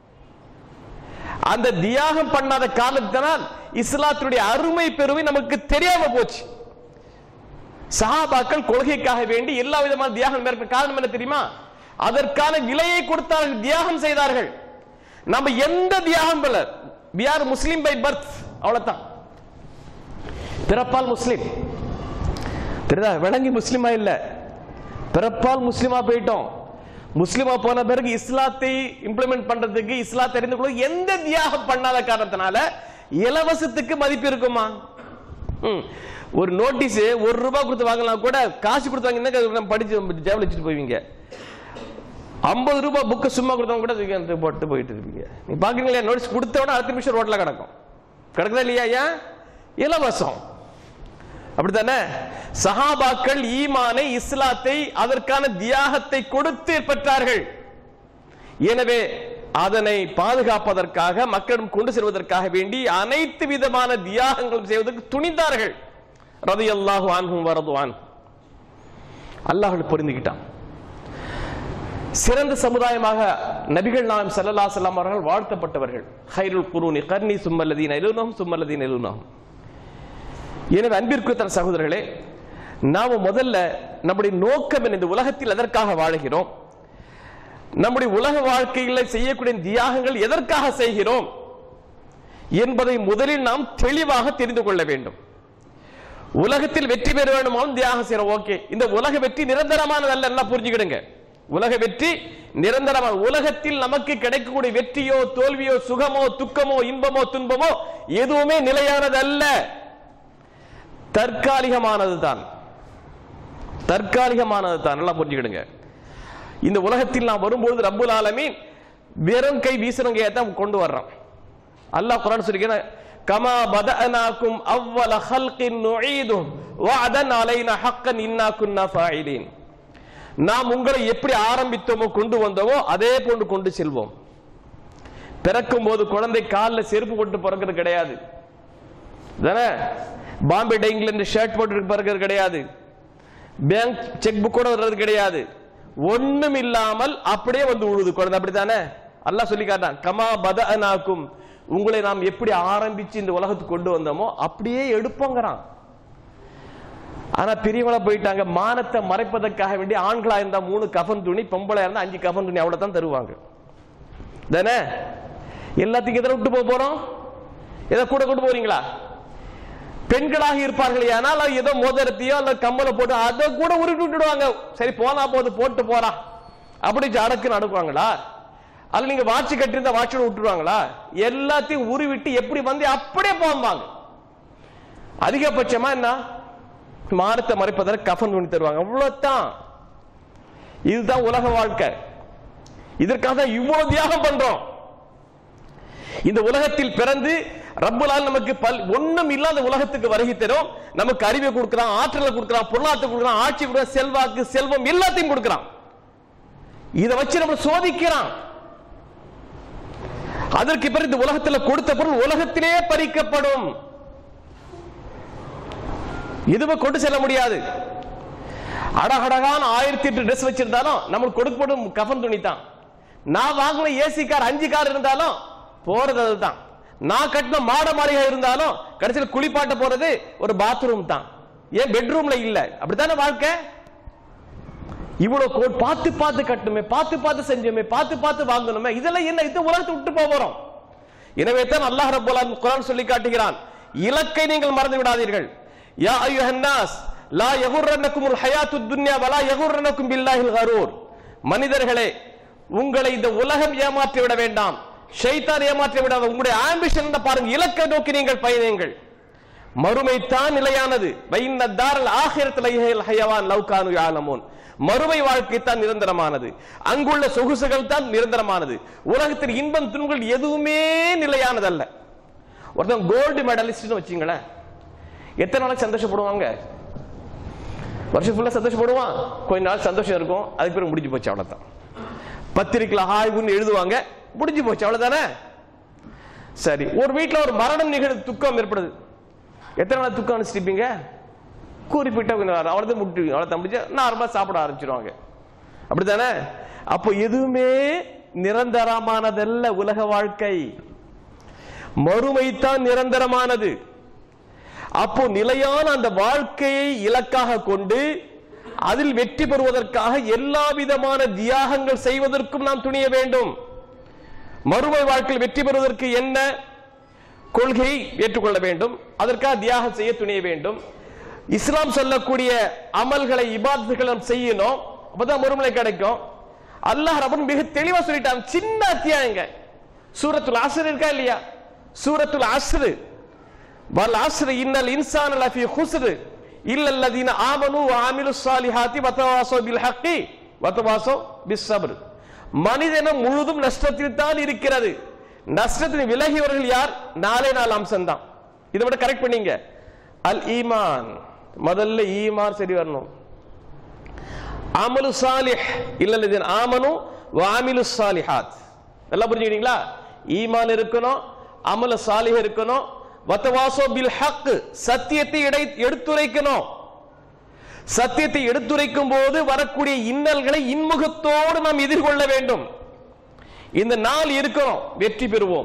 அந்த தியாகம் பண்ணாத காரணத்தினால் இஸ்லாத்தினுடைய அருமை பெருமை நமக்கு தெரியாம போச்சு சஹாபாக்கள் கொள்கைக்காக வேண்டி எல்லா விதமான தியாகம் மேற்கொள்ள காரணம் என்ன தெரியுமா அதற்கான விலையை கொடுத்தார்கள் தியாகம் செய்தார்கள் நம்ம எந்த தியாகம் பண்ணல we are Muslim by birth அவ்வளவுதான் பிறப்பால் முஸ்லிம் தெரியுதா விளங்கி முஸ்லிமா இல்ல பிறப்பால் முஸ்லிமா போயிட்டோம் முஸ்லிமா போன பிறகு இஸ்லாத்தை இம்ப்ளிமெண்ட் பண்றதுக்கு இஸ்லாத்தை தெரிந்து கொள்ள எந்த தியாகம் பண்ணாத காரணத்தினால இலவசத்துக்கு மதிப்பு இருக்குமா ம். ஒரு நோட்டீஸ் ஒரு ரூபாய் கொடுத்து வாங்கலாம் கூட காசு கொடுத்து வாங்கினா நம்ம படிச்சு ஜேபில் வச்சுட்டு போவீங்க ஐம்பது ரூபாய் புக்கு சும்மா கொடுத்தவங்க கூட தூக்கி அந்த போட்டு போயிட்டு இருப்பீங்க நீ பாக்குறீங்களா நோட்டீஸ் கொடுத்த உடனே அடுத்த நிமிஷம் ரோட்ல கிடக்கும் கிடக்குதா இல்லையா ஏன் இலவசம் அப்படித்தானே சஹாபாக்கள் ஈமானை இஸ்லாத்தை அதற்கான தியாகத்தை கொடுத்து பெற்றார்கள் எனவே அதனை பாதுகாப்பதற்காக மக்களிடம் கொண்டு செல்வதற்காக வேண்டி அனைத்து விதமான தியாகங்களும் செய்வதற்கு துணிந்தார்கள் ரதி அல்லாஹு ஆன்ஹும் வரதுவான் அல்லாஹ் பொருந்திக்கிட்டான் சிறந்த சமுதாயமாக நபிகள் நாயம் ஸல்லல்லாஹு அலைஹி வஸல்லம் அவர்கள் வாழ்த்தப்பட்டவர்கள் ஹைருல் குரூனி கர்னி சும்மல்லதீன இலுனஹும் சும்மல்லதீன இலுனஹும் எனவே அன்பிற்கு தன் சகோதரர்களே நாம முதல்ல நம்முடைய நோக்கம் என்ன இந்த உலகத்தில் எதற்காக வாழுகிறோம் நம்முடைய உலக வாழ்க்கையில் செய்யக்கூடிய தியாகங்கள் எதற்காக செய்கிறோம் என்பதை முதலில் நாம் தெளிவாக தெரிந்து கொள்ள வேண்டும் உலகத்தில் வெற்றி பெற வேண்டுமாலும் தியாகம் செய்யறோம் ஓகே இந்த உலக வெற்றி நிரந்தரமானது அல்ல என்ன புரிஞ்சுக்கிடுங்க உலக வெற்றி நிரந்தரமான உலகத்தில் நமக்கு கிடைக்கக்கூடிய வெற்றியோ தோல்வியோ சுகமோ துக்கமோ இன்பமோ துன்பமோ எதுவுமே நிலையானது அல்ல தற்காலிகமானது தான் தற்காலிகமானது தான் நல்லா புரிஞ்சுக்கிடுங்க இந்த உலகத்தில் நாம் வரும்பொழுது ரப்புல் ஆலமீன் வெறும் கை வீசுறவங்க தான் கொண்டு வர்றான் அல்லாஹ் குரான் சொல்லிக்கிறேன் கமா பதஅனாக்கும் அவ்வல ஹல்கின் நுஈதும் வஅதன் அலைனா ஹக்கன் இன்னா குன்னா ஃபாயிலீன் நாம் உங்களை எப்படி ஆரம்பித்தோமோ கொண்டு வந்தோமோ அதே போன்று கொண்டு செல்வோம் பிறக்கும் போது குழந்தை காலில் செருப்பு போட்டு பிறக்கிறது கிடையாது தானே பாம்பே டைங்ல ஷர்ட் போட்டு பிறக்கிறது கிடையாது பேங்க் செக் புக்கோட வர்றது கிடையாது ஒண்ணும் இல்லாமல் அப்படியே வந்து உழுது குழந்தை அப்படித்தானே அல்லாஹ் சொல்லி காட்டான் கமா பதஅனாக்கும் உங்களை நாம் எப்படி ஆரம்பிச்சு இந்த உலகத்துக்கு கொண்டு வந்தோமோ அப்படியே எடுப்போங்கிறான் ஆனா பெரியவங்களா போயிட்டாங்க மானத்தை மறைப்பதற்காக வேண்டி ஆண்களா இருந்தா மூணு கஃன் துணி பொம்பளை இருந்தா அஞ்சு கஃன் துணி அவ்வளவுதான் தருவாங்க தானே எல்லாத்தையும் எதிர விட்டு போக போறோம் எதை கூட கொண்டு போறீங்களா பெண்களாக இருப்பார்கள் ஆனால் அது ஏதோ மோதிரத்தையோ அல்ல கம்மலை போட்டு அதை கூட உருட்டி விட்டுடுவாங்க சரி போனா போது போட்டு போறா அப்படி அடக்குன்னு அடக்குவாங்களா அல்ல நீங்க வாட்சி கட்டியிருந்தா வாட்சியோட விட்டுருவாங்களா எல்லாத்தையும் உருவிட்டு எப்படி வந்து அப்படியே போவாங்க அதிகபட்சமா என்ன மானத்தை மறைப்பதற்கு கஃன் துணி தருவாங்க அவ்வளவுதான் இதுதான் உலக வாழ்க்கை இதற்காக தான் இவ்வளவு தியாகம் பண்றோம் இந்த உலகத்தில் பிறந்து ரப்புலால் நமக்கு பல் ஒண்ணும் இல்லாத உலகத்துக்கு வருகை தரும் நமக்கு அறிவை கொடுக்கிறான் ஆற்றலை கொடுக்கிறான் பொருளாதாரத்தை கொடுக்கிறான் ஆட்சி கொடுக்கிறான் செல்வாக்கு செல்வம் எல்லாத்தையும் கொடுக்கிறான் இதை வச்சு நம்ம சோதிக்கிறான் அதற்கு பிறகு இந்த உலகத்தில் கொடுத்த பொருள் உலகத்திலே பறிக்கப்படும் எதுவும் கொண்டு செல்ல முடியாது அடகடகான ஆயிரத்தி எட்டு ட்ரெஸ் வச்சிருந்தாலும் நம்மளுக்கு கொடுக்கப்படும் கஃன் துணி தான் நான் வாங்கின ஏசி கார் அஞ்சு கார் இருந்தாலும் போறது அதுதான் நான் கட்டின மாட மாளிகை இருந்தாலும் கடைசியில் குளிப்பாட்ட போறது ஒரு பாத்ரூம் தான் ஏன் பெட்ரூம்ல இல்ல அப்படித்தானே வாழ்க்கை இவ்வளவு கோட் பார்த்து பார்த்து கட்டணுமே பார்த்து பார்த்து செஞ்சோமே பார்த்து பார்த்து வாங்கணுமே இதெல்லாம் என்ன இந்த உலகத்தை விட்டு போக போறோம் எனவே தான் அல்லாஹ் ரப்பல் ஆலமீன் குர்ஆன் சொல்லி காட்டுகிறான் இலக்கை நீங்கள் மறந்து விடாதீர்கள் யா அய்யுஹன் நாஸ் லா யகுர்ரன்னகுமுல் ஹயாத்துத் துன்யா வலா யகுர்ரன்னகும் பில்லாஹில் கரூர் மனிதர்களே உங்களை இந்த உலகம் ஏமாற்றி விட வேண்டாம் ஷைத்தான் ஏமாற்றி விடாத உங்களுடைய ஆம்பிஷன் பாருங்க இலக்கை நோக்கி நீங்கள் பயணியுங்கள் மறுமை தான் நிலையானது வைன்ன தாரல் ஆகிரத்தில் ஹயவான் லவ்கானு யாலமோன் மறுமை வாழ்க்கை தான் நிரந்தரமானது அங்குள்ள சொகுசுகள் தான் நிரந்தரமானது உலகத்தில் இன்பம் துன்பங்கள் எதுவுமே நிலையானதல்ல ஒருத்தன் கோல்டு மெடலிஸ்ட்னு வச்சுங்களேன் எத்தனை நாளைக்கு சந்தோஷப்படுவாங்க வருஷம் ஃபுல்லா சந்தோஷப்படுவான் கொஞ்ச நாள் சந்தோஷம் இருக்கும் அதுக்கு பிறகு முடிஞ்சு போச்சு அவ்வளவுதான் பத்திரிக்கையில் ஆய்வுன்னு எழுதுவாங்க முடிஞ்சு போச்சு அவ்வளவுதானே சரி ஒரு வீட்டுல ஒரு மரணம் நிகழ்வு துக்கம் ஏற்படுது எத்தனை நாள் துக்கம் அனுப்பிச்சிருப்பீங்க குறிப்பிட்ட அவ்வளோதான் முட்டு அவ்வளோ முடிஞ்சு நார்மலா சாப்பிட ஆரம்பிச்சிருவாங்க அப்படித்தானே அப்போ எதுவுமே நிரந்தரமானதல்ல உலக வாழ்க்கை மறுமைத்தான் நிரந்தரமானது அப்போ நிலையான அந்த வாழ்க்கையை இலக்காக கொண்டு அதில் வெற்றி பெறுவதற்காக எல்லா விதமான தியாகங்கள் செய்வதற்கும் நாம் துணிய வேண்டும் மறுமை வாழ்க்கையில் வெற்றி பெறுவதற்கு என்ன கொள்கையை ஏற்றுக்கொள்ள வேண்டும் அதற்காக தியாகம் செய்ய துணிய வேண்டும் இஸ்லாம் சொல்லக்கூடிய அமல்களை இபாதத்துகளை நாம் செய்யணும் அப்பதான் மறுமலை கிடைக்கும் அல்லாஹ் ரபன் மிக தெளிவா சொல்லிட்டான் சின்ன அத்தியாயங்க சூரத்துல் அஸ்ர் இருக்கா இல்லையா சூரத்துல் அஸ்ர் வல் அஸ்ர் இன்னல் இன்சான லஃபி ஹுஸ்ர் இல்ல அல்லதீன ஆமனு வ ஆமிலு ஸாலிஹாத்தி வதவாஸோ பில் ஹக்கி வதவாஸோ பிஸ் சப்ர் மனிதனம் முழுதும் நஷ்டத்தில் தான் இருக்கிறது நஷ்டத்தில் விலகியவர்கள் யார் நாலே நாலு அம்சம் தான் இதை விட கரெக்ட் பண்ணீங்க அல் ஈமான் முதல்ல ஈமான் சரி வரணும் அமலு சாலிஹ் இல்லல்லதீன் ஆமனு வாமிலு சாலிஹாத் நல்லா புரிஞ்சுக்கிட்டீங்களா ஈமான் இருக்கணும் அமல சாலிஹ் இருக்கணும் வத்தவாசோ பில் ஹக் சத்தியத்தை இடை எடுத்துரைக்கணும் சத்தியத்தை எடுத்துரைக்கும் போது வரக்கூடிய இன்னல்களை இன்முகத்தோடு நாம் எதிர்கொள்ள வேண்டும் இந்த நாள் இருக்கணும் வெற்றி பெறுவோம்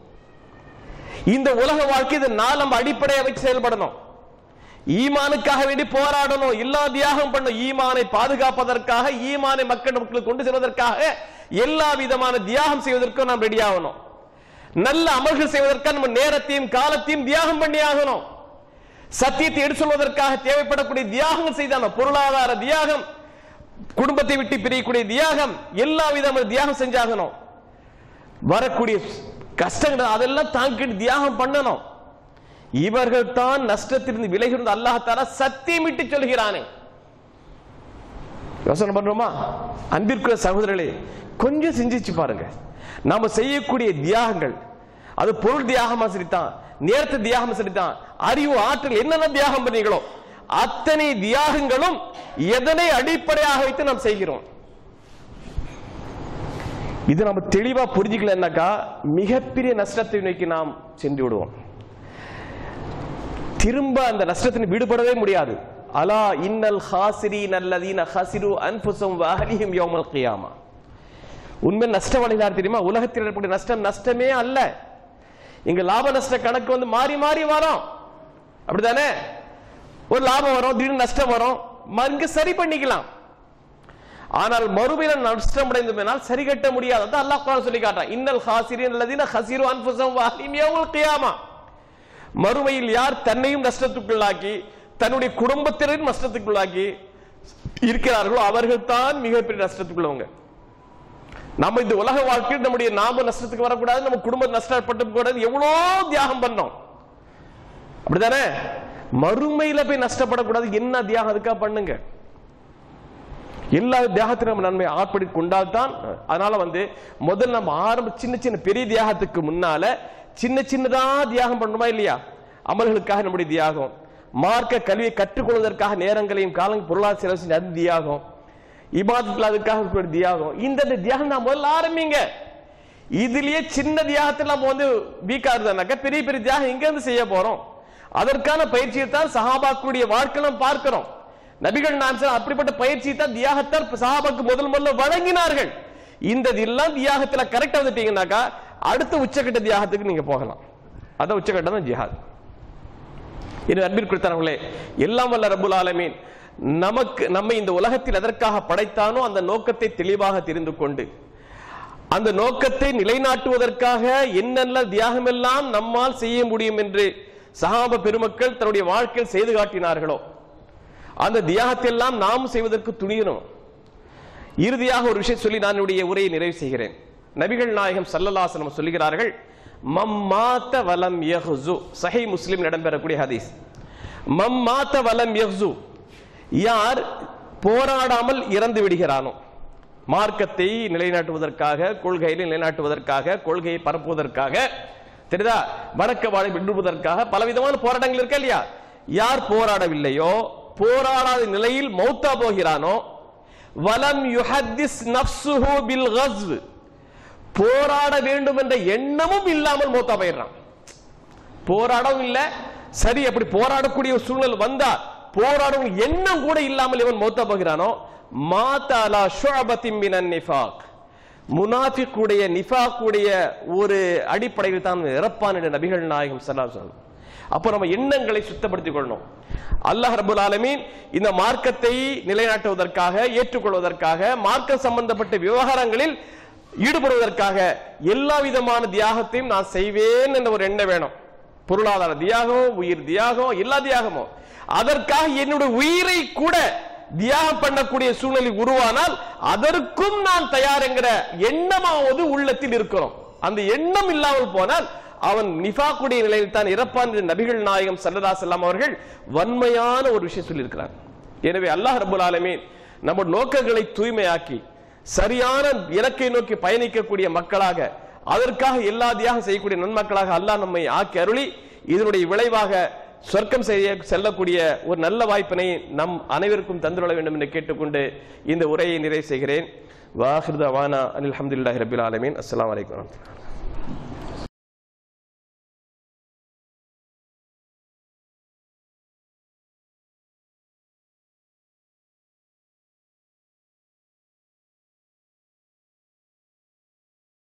இந்த உலக வாழ்க்கை இந்த நாள் நம்ம அடிப்படையை வச்சு செயல்படணும் ஈமானுக்காக வேண்டி போராடணும் எல்லா தியாகம் பண்ணும் ஈமானை பாதுகாப்பதற்காக ஈமானை மக்கள் மக்களுக்கு கொண்டு செல்வதற்காக எல்லா விதமான தியாகம் செய்வதற்கும் நாம் ரெடி ஆகணும் நல்ல அமல்கள் செய்வதற்காக நம்ம நேரத்தையும் காலத்தையும் தியாகம் பண்ணி ஆகணும் சத்தியத்தை எடுத்து சொல்வதற்காக தேவைப்படக்கூடிய தியாகங்கள் செய்தாலும் பொருளாதார தியாகம் குடும்பத்தை விட்டு பிரியக்கூடிய தியாகம் எல்லா விதமான தியாகம் செஞ்சாகணும் வரக்கூடிய கஷ்டங்கள் அதெல்லாம் தாங்கிட்டு தியாகம் பண்ணணும் இவர்கள் தான் நஷ்டத்திலிருந்து விலகிருந்து அல்லாஹால சத்தியமிட்டு சொல்கிறானே யோசனை பண்றோமா அன்பிற்குரிய சகோதரர்களே கொஞ்சம் சிந்திச்சு பாருங்க நாம செய்யக்கூடிய தியாகங்கள் அது பொருள் தியாகமா சரிதான் நேரத்தை தியாகம் சரிதான் அறிவு ஆற்றல் என்னென்ன தியாகம் பண்ணீங்களோ அத்தனை தியாகங்களும் எதனை அடிப்படையாக வைத்து நாம் செய்கிறோம் இது நம்ம தெளிவா புரிஞ்சுக்கலன்னாக்கா மிகப்பெரிய நஷ்டத்தை நோக்கி நாம் சென்று விடுவோம் திரும்ப அந்த நஷ்டத்தின் விடுபடவே முடியாது அலா இன்னல் ஹாசிரீன் அல்லதீன ஹசிரு அன்புசம் வஹலிஹிம் யௌமல் கியாமா உண்மை நஷ்டம் அடைந்தார் தெரியுமா உலகத்தில் ஏற்பட்ட நஷ்டம் நஷ்டமே அல்ல இங்க லாப நஷ்ட கணக்கு வந்து மாறி மாறி வரும் அப்படிதானே ஒரு லாபம் வரும் திடீர்னு நஷ்டம் வரும் இங்க சரி பண்ணிக்கலாம் ஆனால் மறுமையில நஷ்டம் அடைந்ததுனால் சரி கட்ட முடியாது அதான் அல்லாஹ் குர்ஆன் சொல்லி காட்டுறான் இன்னல் ஹாசிரின் அல்லதீன ஹசிரு அன்ஃபுஸஹும் வஹலிம் யௌமல் கியாமா மறுமையில் யார் தன்னையும் நஷ்டத்துக்குள்ளாக்கி தன்னுடைய குடும்பத்தினரையும் நஷ்டத்துக்குள்ளாக்கி இருக்கிறார்களோ அவர்கள் தான் மிகப்பெரிய நஷ்டத்துக்குள்ளவங்க நம்ம இந்த உலக வாழ்க்கையில் நம்முடைய நாம நஷ்டத்துக்கு வரக்கூடாது நம்ம குடும்பம் நஷ்டப்பட்டு கூடாது எவ்வளோ தியாகம் பண்ணோம் அப்படிதானே மறுமையில போய் நஷ்டப்படக்கூடாது என்ன தியாகம் அதுக்காக பண்ணுங்க எல்லா தியாகத்திலும் நம்ம நன்மை ஆட்படி கொண்டால் தான் அதனால வந்து முதல்ல நம்ம ஆரம்ப சின்ன சின்ன பெரிய தியாகத்துக்கு முன்னால சின்ன சின்னதா தியாகம் பண்ணணுமா இல்லையா அமல்களுக்காக நம்முடைய தியாகம் மார்க்க கல்வியை கற்றுக்கொள்வதற்காக நேரங்களையும் காலம் பொருளாதார செலவு செஞ்சு அது தியாகம் இபாதத்தில் அதுக்காக ஒரு தியாகம் இந்த இந்த தியாகம் நான் முதல்ல ஆரம்பிங்க இதுலயே சின்ன தியாகத்தில் நம்ம வந்து வீக்கா இருந்தாக்க பெரிய பெரிய தியாகம் எங்க இருந்து செய்ய போறோம் அதற்கான பயிற்சியை தான் சஹாபாக்குடைய வாழ்க்கை நாம் பார்க்கிறோம் நபிகள் நான் அப்படிப்பட்ட பயிற்சியை தான் தியாகத்தால் சஹாபாக்கு முதல் முதல்ல வழங்கினார்கள் இந்த எல்லாம் தியாகத்துல கரெக்டா வந்துட்டீங்கன்னாக்கா அடுத்த உச்சக்கட்ட தியாகத்துக்கு நீங்க போகலாம் அதான் உச்சக்கட்டம் தான் ஜிஹாத் இது அன்பிற்குத்தானவர்களே எல்லாம் வல்ல ரபுல் ஆலமீன் நமக்கு நம்மை இந்த உலகத்தில் எதற்காக படைத்தானோ அந்த நோக்கத்தை தெளிவாக தெரிந்து கொண்டு அந்த நோக்கத்தை நிலைநாட்டுவதற்காக என்னென்ன தியாகமெல்லாம் நம்மால் செய்ய முடியும் என்று சஹாப பெருமக்கள் தன்னுடைய வாழ்க்கையில் செய்து காட்டினார்களோ அந்த தியாகத்தை எல்லாம் நாம் செய்வதற்கு துணியணும் இறுதியாக ஒரு விஷயம் சொல்லி நான் என்னுடைய உரையை நிறைவு செய்கிறேன் நபிகள் நாயகம் சல்லல்லாசனம் சொல்லுகிறார்கள் மம்மாத்த வலம் யஹ்சு சஹி முஸ்லிம் இடம்பெறக்கூடிய ஹதீஸ் மம்மாத்த வலம் யஹ்சு யார் போராடாமல் இறந்து விடுகிறானோ மார்க்கத்தை நிலைநாட்டுவதற்காக கொள்கையை நிலைநாட்டுவதற்காக கொள்கையை பரப்புவதற்காக தெரியுதா வடக்க வாழை விடுவதற்காக பலவிதமான போராட்டங்கள் இருக்கா இல்லையா யார் போராடவில்லையோ போராடாத நிலையில் மௌத்தா போகிறானோ வலம் யுஹத்திஸ் நஃப்சுஹு பில் கஸ்வ் போராட வேண்டும் என்ற எண்ணமும் இல்லாமல் மௌத்தா போயிடுறான் போராடவும் இல்ல சரி அப்படி போராடக்கூடிய ஒரு சூழ்நிலை வந்தா போராடும் எண்ணம் கூட இல்லாமல் இவன் மௌத்தா போகிறானோ மாதாலா ஷுஅபத்தின் மினன் நிஃபாக் முனாஃபிக்குடைய நிஃபாக்குடைய ஒரு அடிப்படையில் தான் இறப்பான் என்ற நபிகள் நாயகம் ஸல்லல்லாஹு அலைஹி அப்போ நம்ம எண்ணங்களை சுத்தப்படுத்திக் கொள்ளணும் அல்லாஹ் ரபுல் ஆலமீன் இந்த மார்க்கத்தை நிலைநாட்டுவதற்காக ஏற்றுக்கொள்வதற்காக மார்க்கம் சம்பந்தப்பட்ட விவகாரங்களில் ஈடுபடுவதற்காக எல்லா விதமான தியாகத்தையும் நான் செய்வேன் என்ற ஒரு எண்ணம் வேணும் பொருளாதார தியாகம் உயிர் தியாகம் எல்லா தியாகமும் அதற்காக என்னுடைய உயிரை கூட தியாகம் பண்ணக்கூடிய சூழ்நிலை உருவானால் அதற்கும் நான் தயார் என்கிற எண்ணமாவது உள்ளத்தில் இருக்கிறோம் அந்த எண்ணம் இல்லாமல் போனால் அவன் நிஃபாக்குடைய நிலையில் தான் இறப்பான் என்று நபிகள் நாயகம் சல்லதா செல்லாம் அவர்கள் வன்மையான ஒரு விஷயம் சொல்லியிருக்கிறார் எனவே அல்லாஹ் ரபுல் ஆலமீன் நம்ம நோக்கங்களை தூய்மையாக்கி சரியான இலக்கை நோக்கி பயணிக்கக்கூடிய மக்களாக அதற்காக எல்லா தியாகம் செய்யக்கூடிய நன்மக்களாக அல்லாஹ் நம்மை ஆக்கி அருளி இதனுடைய விளைவாக சொர்க்கம் செய்ய செல்லக்கூடிய ஒரு நல்ல வாய்ப்பினை நம் அனைவருக்கும் தந்துள்ள வேண்டும் என்று கேட்டுக்கொண்டு இந்த உரையை நிறைவு செய்கிறேன் வாஹிருத வானா அனில் அஹமதுல்லாஹி ரபில் ஆலமீன் அஸ்ஸலாமு அலைக்கும் வரஹ்மத்துல்லாஹி